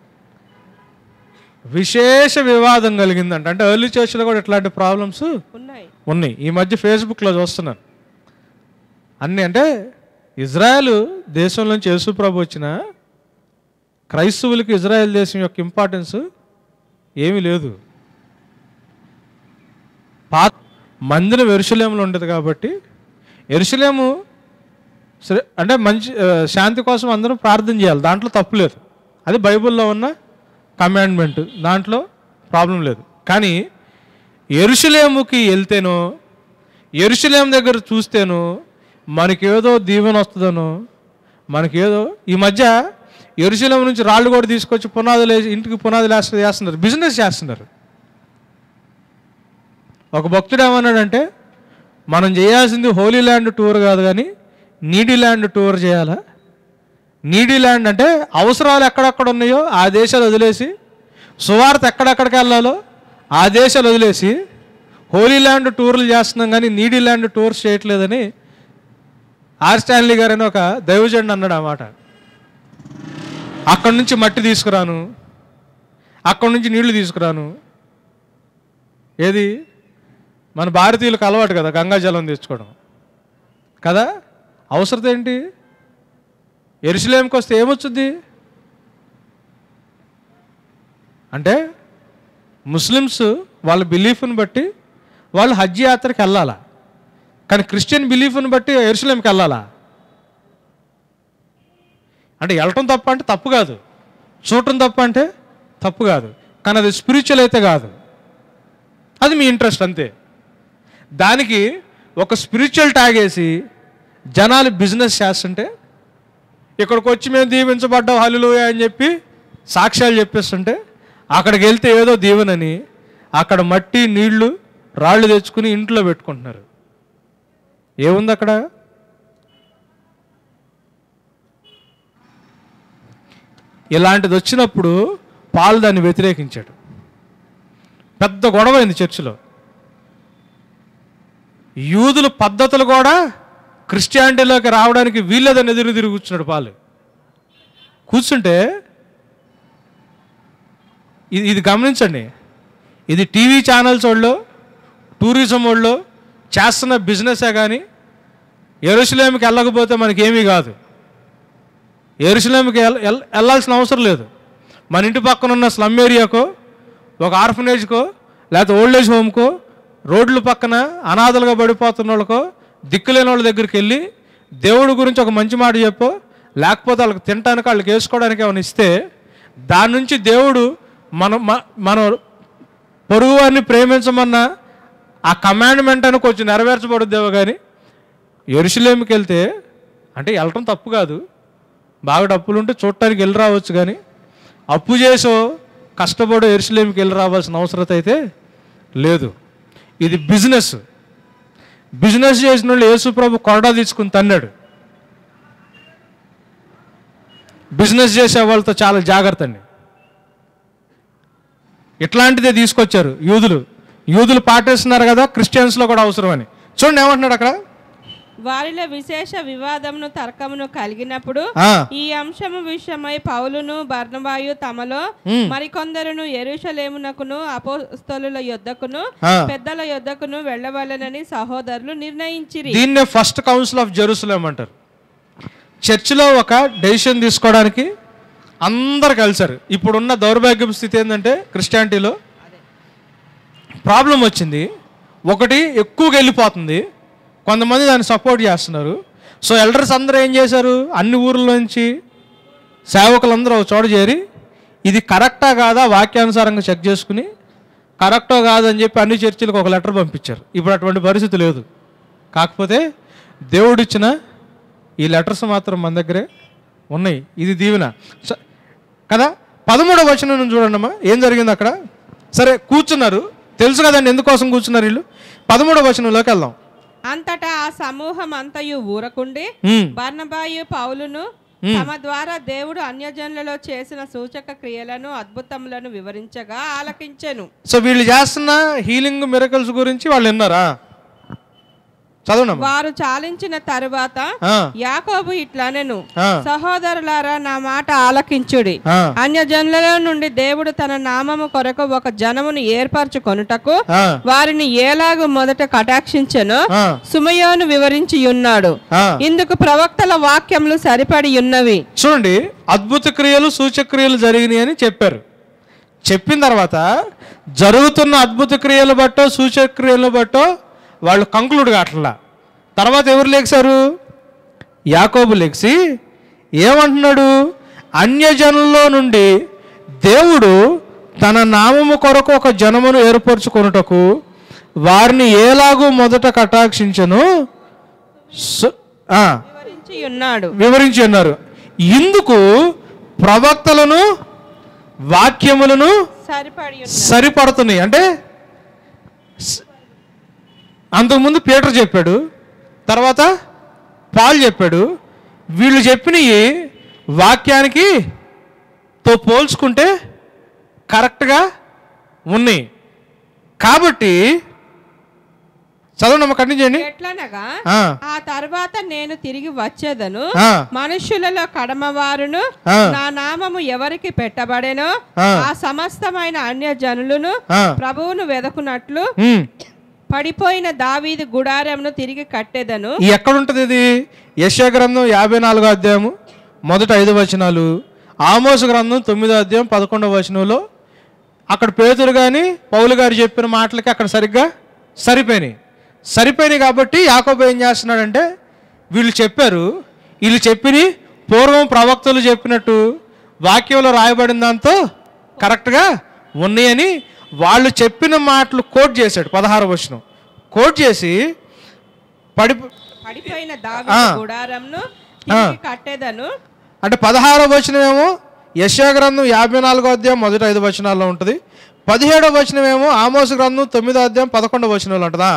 విశేష వివాదం కలిగిందంట అంటే ఎర్లీ చర్చ్లో కూడా ఇట్లాంటి ప్రాబ్లమ్స్ ఉన్నాయి ఉన్నాయి ఈ మధ్య ఫేస్బుక్లో చూస్తున్నాను అన్నీ అంటే ఇజ్రాయెల్ దేశంలోంచి యేసు ప్రభు వచ్చిన క్రైస్తవులకి ఇజ్రాయెల్ దేశం యొక్క ఇంపార్టెన్స్ ఏమీ లేదు పాత మందిరం ఎరుసలేములో ఉండదు కాబట్టి ఎరుసలేము సరే అంటే మంచి ఆ, శాంతి కోసం అందరూ ప్రార్థన చేయాలి దాంట్లో తప్పు లేదు అది బైబిల్లో ఉన్న కమాండ్మెంట్ దాంట్లో ప్రాబ్లం లేదు కానీ ఎరుసలేముకి వెళ్తేనో ఎరుసలేం దగ్గర చూస్తేనో మనకేదో దీవెన వస్తుందనో మనకేదో ఈ మధ్య ఎరుసలేం నుంచి రాళ్ళు కూడా తీసుకొచ్చి పునాదులు వేసి ఇంటికి పునాదులు వేస్తే చేస్తున్నారు బిజినెస్ చేస్తున్నారు ఒక భక్తుడు ఏమన్నాడంటే మనం చేయాల్సింది హోలీ ల్యాండ్ టూర్ కాదు కానీ నీడీ ల్యాండ్ టూర్ చేయాలా నీడీ ల్యాండ్ అంటే అవసరాలు ఎక్కడెక్కడ ఉన్నాయో ఆ దేశాలు వదిలేసి సువార్త ఎక్కడెక్కడికి వెళ్ళాలో ఆ దేశాలు వదిలేసి హోలీ ల్యాండ్ టూర్లు చేస్తున్నాం కానీ నీడీ ల్యాండ్ టూర్స్ చేయట్లేదని ఆర్ స్టాన్లీ గారు అని ఒక దైవజండి అన్నాడు ఆ మాట అక్కడి నుంచి మట్టి తీసుకురాను అక్కడి నుంచి నీళ్లు తీసుకురాను ఏది మన భారతీయులకు అలవాటు కదా గంగాజలం తెచ్చుకోవడం కదా అవసరం ఏంటి ఎరుసలేంకి వస్తే ఏమొచ్చుద్ది అంటే ముస్లిమ్స్ వాళ్ళ బిలీఫ్ని బట్టి వాళ్ళు హజ్ యాత్రకి వెళ్ళాలా కానీ క్రిస్టియన్ బిలీఫ్ని బట్టి ఎరుసలేంకి వెళ్ళాలా అంటే వెళ్ళటం తప్ప అంటే తప్పు కాదు చూడటం తప్ప అంటే తప్పు కాదు కానీ అది స్పిరిచువల్ అయితే కాదు అది మీ ఇంట్రెస్ట్ అంతే దానికి ఒక స్పిరిచువల్ ట్యాగ్ వేసి జనాలు బిజినెస్ చేస్తుంటే ఇక్కడికి వచ్చి మేము దీవించబడ్డాం హల్లు అని చెప్పి సాక్ష్యాలు చెప్పేస్తుంటే అక్కడికి వెళ్తే ఏదో దీవెనని అక్కడ మట్టి నీళ్లు రాళ్ళు తెచ్చుకుని ఇంట్లో పెట్టుకుంటున్నారు ఏముంది అక్కడ ఇలాంటిది వచ్చినప్పుడు పాలు దాన్ని వ్యతిరేకించాడు పెద్ద గొడవ అయింది చర్చిలో యూదుల పద్ధతులు కూడా క్రిస్టియానిటీలోకి రావడానికి వీళ్ళదని ఎదురు తిరిగి కూర్చున్నాడు పాలు కూర్చుంటే ఇది ఇది గమనించండి ఇది టీవీ ఛానల్స్ వాళ్ళు టూరిజం వాళ్ళు చేస్తున్న బిజినెసే కానీ ఎరుసలేమికి వెళ్ళకపోతే మనకేమీ కాదు ఎరుసలేమికి వెళ్ళ- వెళ్ళ- వెళ్ళాల్సిన అవసరం లేదు మన ఇంటి పక్కన ఉన్న స్లమ్ ఏరియాకో ఒక ఆర్ఫనేజ్కో లేకపోతే ఓల్డ్ ఏజ్ హోమ్కో రోడ్ల పక్కన అనాథలుగా పడిపోతున్న వాళ్ళకో దిక్కులేని వాళ్ళ దగ్గరికి వెళ్ళి దేవుడి గురించి ఒక మంచి మాట చెప్పో లేకపోతే వాళ్ళకి తినడానికి వాళ్ళకి వేసుకోవడానికి ఏమైనా ఇస్తే దాని నుంచి దేవుడు మనం మ- మనం పొరుగు వారిని ప్రేమించమన్న ఆ కమాండ్మెంట్ అని కొంచెం నెరవేర్చబడుద్దేమో కానీ ఎరుసలేమికి వెళ్తే అంటే వెళ్ళటం తప్పు కాదు బాగా డబ్బులు ఉంటే చూడటానికి వెళ్ళి రావచ్చు కానీ అప్పు చేసో కష్టపడో ఎరుసలేమికి వెళ్ళి రావాల్సిన అవసరం అయితే లేదు ఇది బిజినెస్ బిజినెస్ చేసిన వాళ్ళు యేసుప్రభు కొరడా తీసుకుని తన్నాడు బిజినెస్ చేసే వాళ్ళతో చాలా జాగ్రత్త అండి ఇట్లాంటిదే తీసుకొచ్చారు యూదులు యూదులు పాటిస్తున్నారు కదా క్రిస్టియన్స్లో కూడా అవసరం అని చూడండి ఏమంటున్నాడు అక్కడ వారిలో విశేష వివాదమును తర్కమును కలిగినప్పుడు ఆ, ఈ అంశము విషయమై పౌలును బర్నబాయు తమలో మ్. మరికొందరును ఎరుషలేమునకును అపోస్తలుల యొద్దకును ఆ. పెద్దల యొద్దకును వెళ్ళవలెనని సహోదరులు నిర్ణయించిరి దీన్నే ఫస్ట్ కౌన్సిల్ ఆఫ్ జెరూసలేం అంటారు చర్చిలో ఒక డెసిషన్ తీసుకోవడానికి అందరు కలిశారు ఇప్పుడున్న దౌర్భాగ్యపు స్థితి ఏంటంటే క్రిస్టియానిటీలో ప్రాబ్లం వచ్చింది ఒకటి ఎక్కువగా వెళ్ళిపోతుంది కొంతమంది దాన్ని సపోర్ట్ చేస్తున్నారు సో ఎల్డర్స్ అందరూ ఏం చేశారు అన్ని ఊర్ల నుంచి సేవకులందరూ ఒక చోట చేరి ఇది కరెక్టా కాదా వాక్యానుసారంగా చెక్ చేసుకుని కరెక్టో కాదని చెప్పి అన్ని చర్చిలకు ఒక లెటర్ పంపించారు ఇప్పుడు అటువంటి పరిస్థితి లేదు కాకపోతే దేవుడిచ్చిన ఈ లెటర్స్ మాత్రం మన దగ్గరే ఉన్నాయి ఇది దీవెన స- కదా పదమూడవ వచనం నుంచి చూడండి అమ్మా ఏం జరిగింది అక్కడ సరే కూర్చున్నారు తెలుసు కదండి ఎందుకోసం కూర్చున్నారు వీళ్ళు పదమూడవ వచనంలోకి వెళ్దాం అంతటా ఆ సమూహం అంతయు ఊరకుండి ఉమ్, బర్నబాయు పౌలును తమ ద్వారా దేవుడు అన్యజనులలో చేసిన సూచక క్రియలను అద్భుతములను వివరించగా ఆలకించెను సో వీళ్ళు చేస్తున్న హీలింగ్ మిరకల్స్ గురించి వాళ్ళు విన్నారా చదవండి అమ్మా. వారు చాలించిన తరువాత ఆ, యాకోబు ఇట్లనెను ఆ, సహోదరులారా నా మాట ఆలకించుడి ఆ, అన్యజనులలో నుండి దేవుడు తన నామము కొరకు ఒక జనమును ఏర్పరచుకొనుటకు ఆ, వారిని ఏలాగు మొదట కటాక్షించెను ఆ, సుమయోను వివరించి ఉన్నాడు ఆ. ఇందుకు ప్రవక్తల వాక్యములు సరిపడి ఉన్నవి చూడండి అద్భుత క్రియలు సూచక్రియలు జరిగినాయి అని చెప్పారు చెప్పిన తర్వాత జరుగుతున్న అద్భుత క్రియలు బట్టో సూచక్రియలు బట్టో వాళ్ళు కంక్లూడ్ కావట్లా తర్వాత ఎవరు లేచారు యాకోబు లెక్సి ఏమంటున్నాడు అన్యజనుల్లో నుండి దేవుడు తన నామము కొరకు ఒక జనమును ఏర్పరచుకొనుటకు వారిని ఏలాగూ మొదట కటాక్షించను సు- ఆ, వివరించి ఉన్నాడు వివరించి ఉన్నారు ఇందుకు ప్రవక్తలను వాక్యములను సరిపడి ఉన్నవి. సరిపడుతున్నాయి అంటే స- అంతకుముందు పీటర్ చెప్పాడు తర్వాత పాల్ చెప్పాడు వీళ్ళు చెప్పినవి వాక్యానికి తో పోల్చుకుంటే కరెక్ట్గా ఉన్నాయి కాబట్టి చదవండి కంటిన్యూ చేయండి ఎట్లనగా ఆ, ఆ తర్వాత నేను తిరిగి వచ్చేదను ఆ, మనుష్యులలో కడమవారును ఆ. నా నామము ఎవరికి పెట్టబడెనో ఆ. ఆ సమస్తమైన అన్య జనులను ఆ. ప్రభువును వెదకునట్లు ఉమ్. పడిపోయిన దావీదు గుడారంను తిరిగి కట్టెదను ఈ ఎక్కడుంటుంది ఇది యశ్యా గ్రంథం యాభై నాలుగో అధ్యాయము మొదట ఐదు వచనాలు ఆమోస గ్రంథం తొమ్మిదో అధ్యాయం పదకొండవ వచనంలో అక్కడ పేతురు కానీ పౌలు గారు చెప్పిన మాటలకి అక్కడ సరిగ్గా సరిపోయినాయి సరిపోయినాయి కాబట్టి యాకోబు ఏం చేస్తున్నాడంటే వీళ్ళు చెప్పారు వీళ్ళు చెప్పిని పూర్వం ప్రవక్తలు చెప్పినట్టు వాక్యంలో రాయబడిన దాంతో కరెక్ట్గా ఉన్నాయని వాళ్ళు చెప్పిన మాటలు కోట్ చేశాడు పదహారు వచనం కోట్ చేసి పడి పడిపోయిన దావీదు గుడారంను తిరిగి కట్టెదను అంటే పదహారో వచనం ఏమో యశా గ్రంథం యాభై నాలుగో అధ్యాయం మొదటి ఐదు వచనాల్లో ఉంటుంది పదిహేడో వచనం ఏమో ఆమోస గ్రంథం తొమ్మిదో అధ్యాయం పదకొండో వచనంలో ఉంటుందా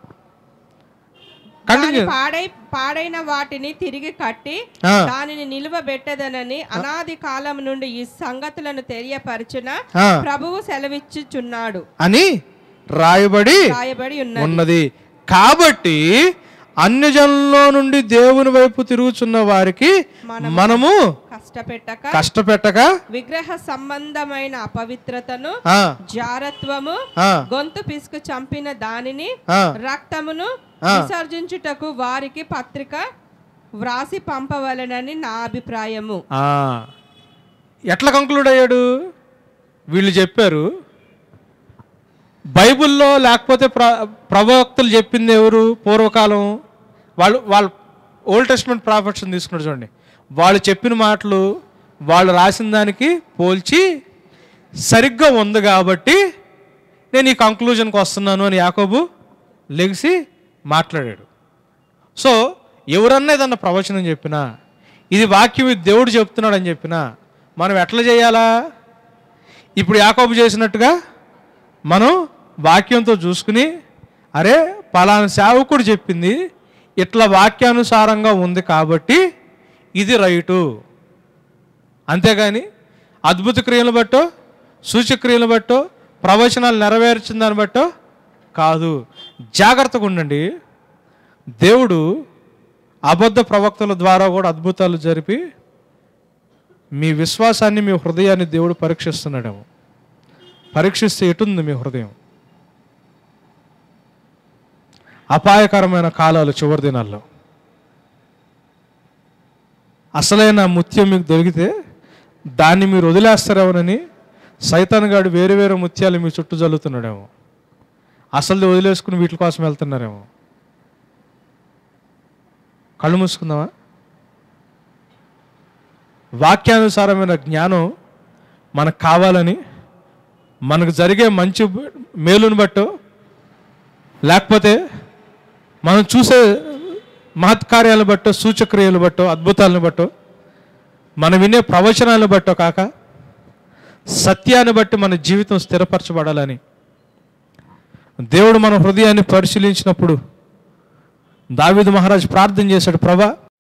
దాని కంటిన్యూ పాడై పాడైన వాటిని తిరిగి కట్టి ఆ. దానిని నిలువబెట్టదనని అనాది కాలం నుండి ఈ సంగతులను తెలియపరిచిన ఆ. ప్రభువు సెలవిచ్చుచున్నాడు అని రాయబడి రాయబడి ఉన్నది ఉన్నది కాబట్టి అన్యజనుల్లో నుండి దేవుని వైపు తిరుగుచున్న వారికి మనము కష్టపెట్టక కష్టపెట్టక విగ్రహ సంబంధమైన అపవిత్రతను ఆ, జారత్వము ఆ, గొంతు పిసుకు చంపిన దానిని ఆ, రక్తమును ఆ. విసర్జించుటకు వారికి పత్రిక వ్రాసి పంపవలనని నా అభిప్రాయము ఆ. ఎట్లా కంక్లూడ్ అయ్యాడు వీళ్ళు చెప్పారు బైబిల్లో లేకపోతే ప్ర ప్రవక్తలు చెప్పింది ఎవరు పూర్వకాలం వాళ్ళు వాళ్ళు ఓల్డ్ టెస్ట్మెంట్ ప్రాఫిట్స్ని తీసుకున్నారు చూడండి వాళ్ళు చెప్పిన మాటలు వాళ్ళు రాసిన దానికి పోల్చి సరిగ్గా ఉంది కాబట్టి నేను ఈ కంక్లూజన్కి వస్తున్నాను అని యాకోబు లెగిసి మాట్లాడాడు సో ఎవరన్నా ఏదన్నా ప్రవచనం చెప్పినా ఇది వాక్యం ఇది దేవుడు చెప్తున్నాడు అని చెప్పినా మనం ఎట్లా చేయాలా ఇప్పుడు యాకోబు చేసినట్టుగా మనం వాక్యంతో చూసుకుని అరే పలానా సేవకుడు చెప్పింది ఇట్లా వాక్యానుసారంగా ఉంది కాబట్టి ఇది రైటు అంతేగాని అద్భుత క్రియలు బట్టో సూచక్రియలు బట్టో ప్రవచనాలు నెరవేర్చిన దాన్ని బట్టో కాదు జాగ్రత్తగా ఉండండి దేవుడు అబద్ధ ప్రవక్తల ద్వారా కూడా అద్భుతాలు జరిపి మీ విశ్వాసాన్ని మీ హృదయాన్ని దేవుడు పరీక్షిస్తున్నాడేమో పరీక్షిస్తే ఎటుంది మీ హృదయం అపాయకరమైన కాలాలు చివరి దినాల్లో అసలైన ముత్యం మీకు దొరికితే దాన్ని మీరు వదిలేస్తారేమోనని సైతాన్ గాడు వేరే వేరే ముత్యాలు మీ చుట్టూ జల్లుతున్నాడేమో అసలు వదిలేసుకుని వీటి కోసం వెళ్తున్నారేమో కళ్ళు మూసుకుందామా వాక్యానుసారమైన జ్ఞానం మనకు కావాలని మనకు జరిగే మంచి మేలుని బట్టో లేకపోతే మనం చూసే మహత్కార్యాలను బట్టో సూచక్రియలు బట్టో అద్భుతాలను బట్టో మనం వినే ప్రవచనాలను బట్టో కాక సత్యాన్ని బట్టి మన జీవితం స్థిరపరచబడాలని దేవుడు మన హృదయాన్ని పరిశీలించినప్పుడు దావీదు మహారాజు ప్రార్థన చేశాడు ప్రభా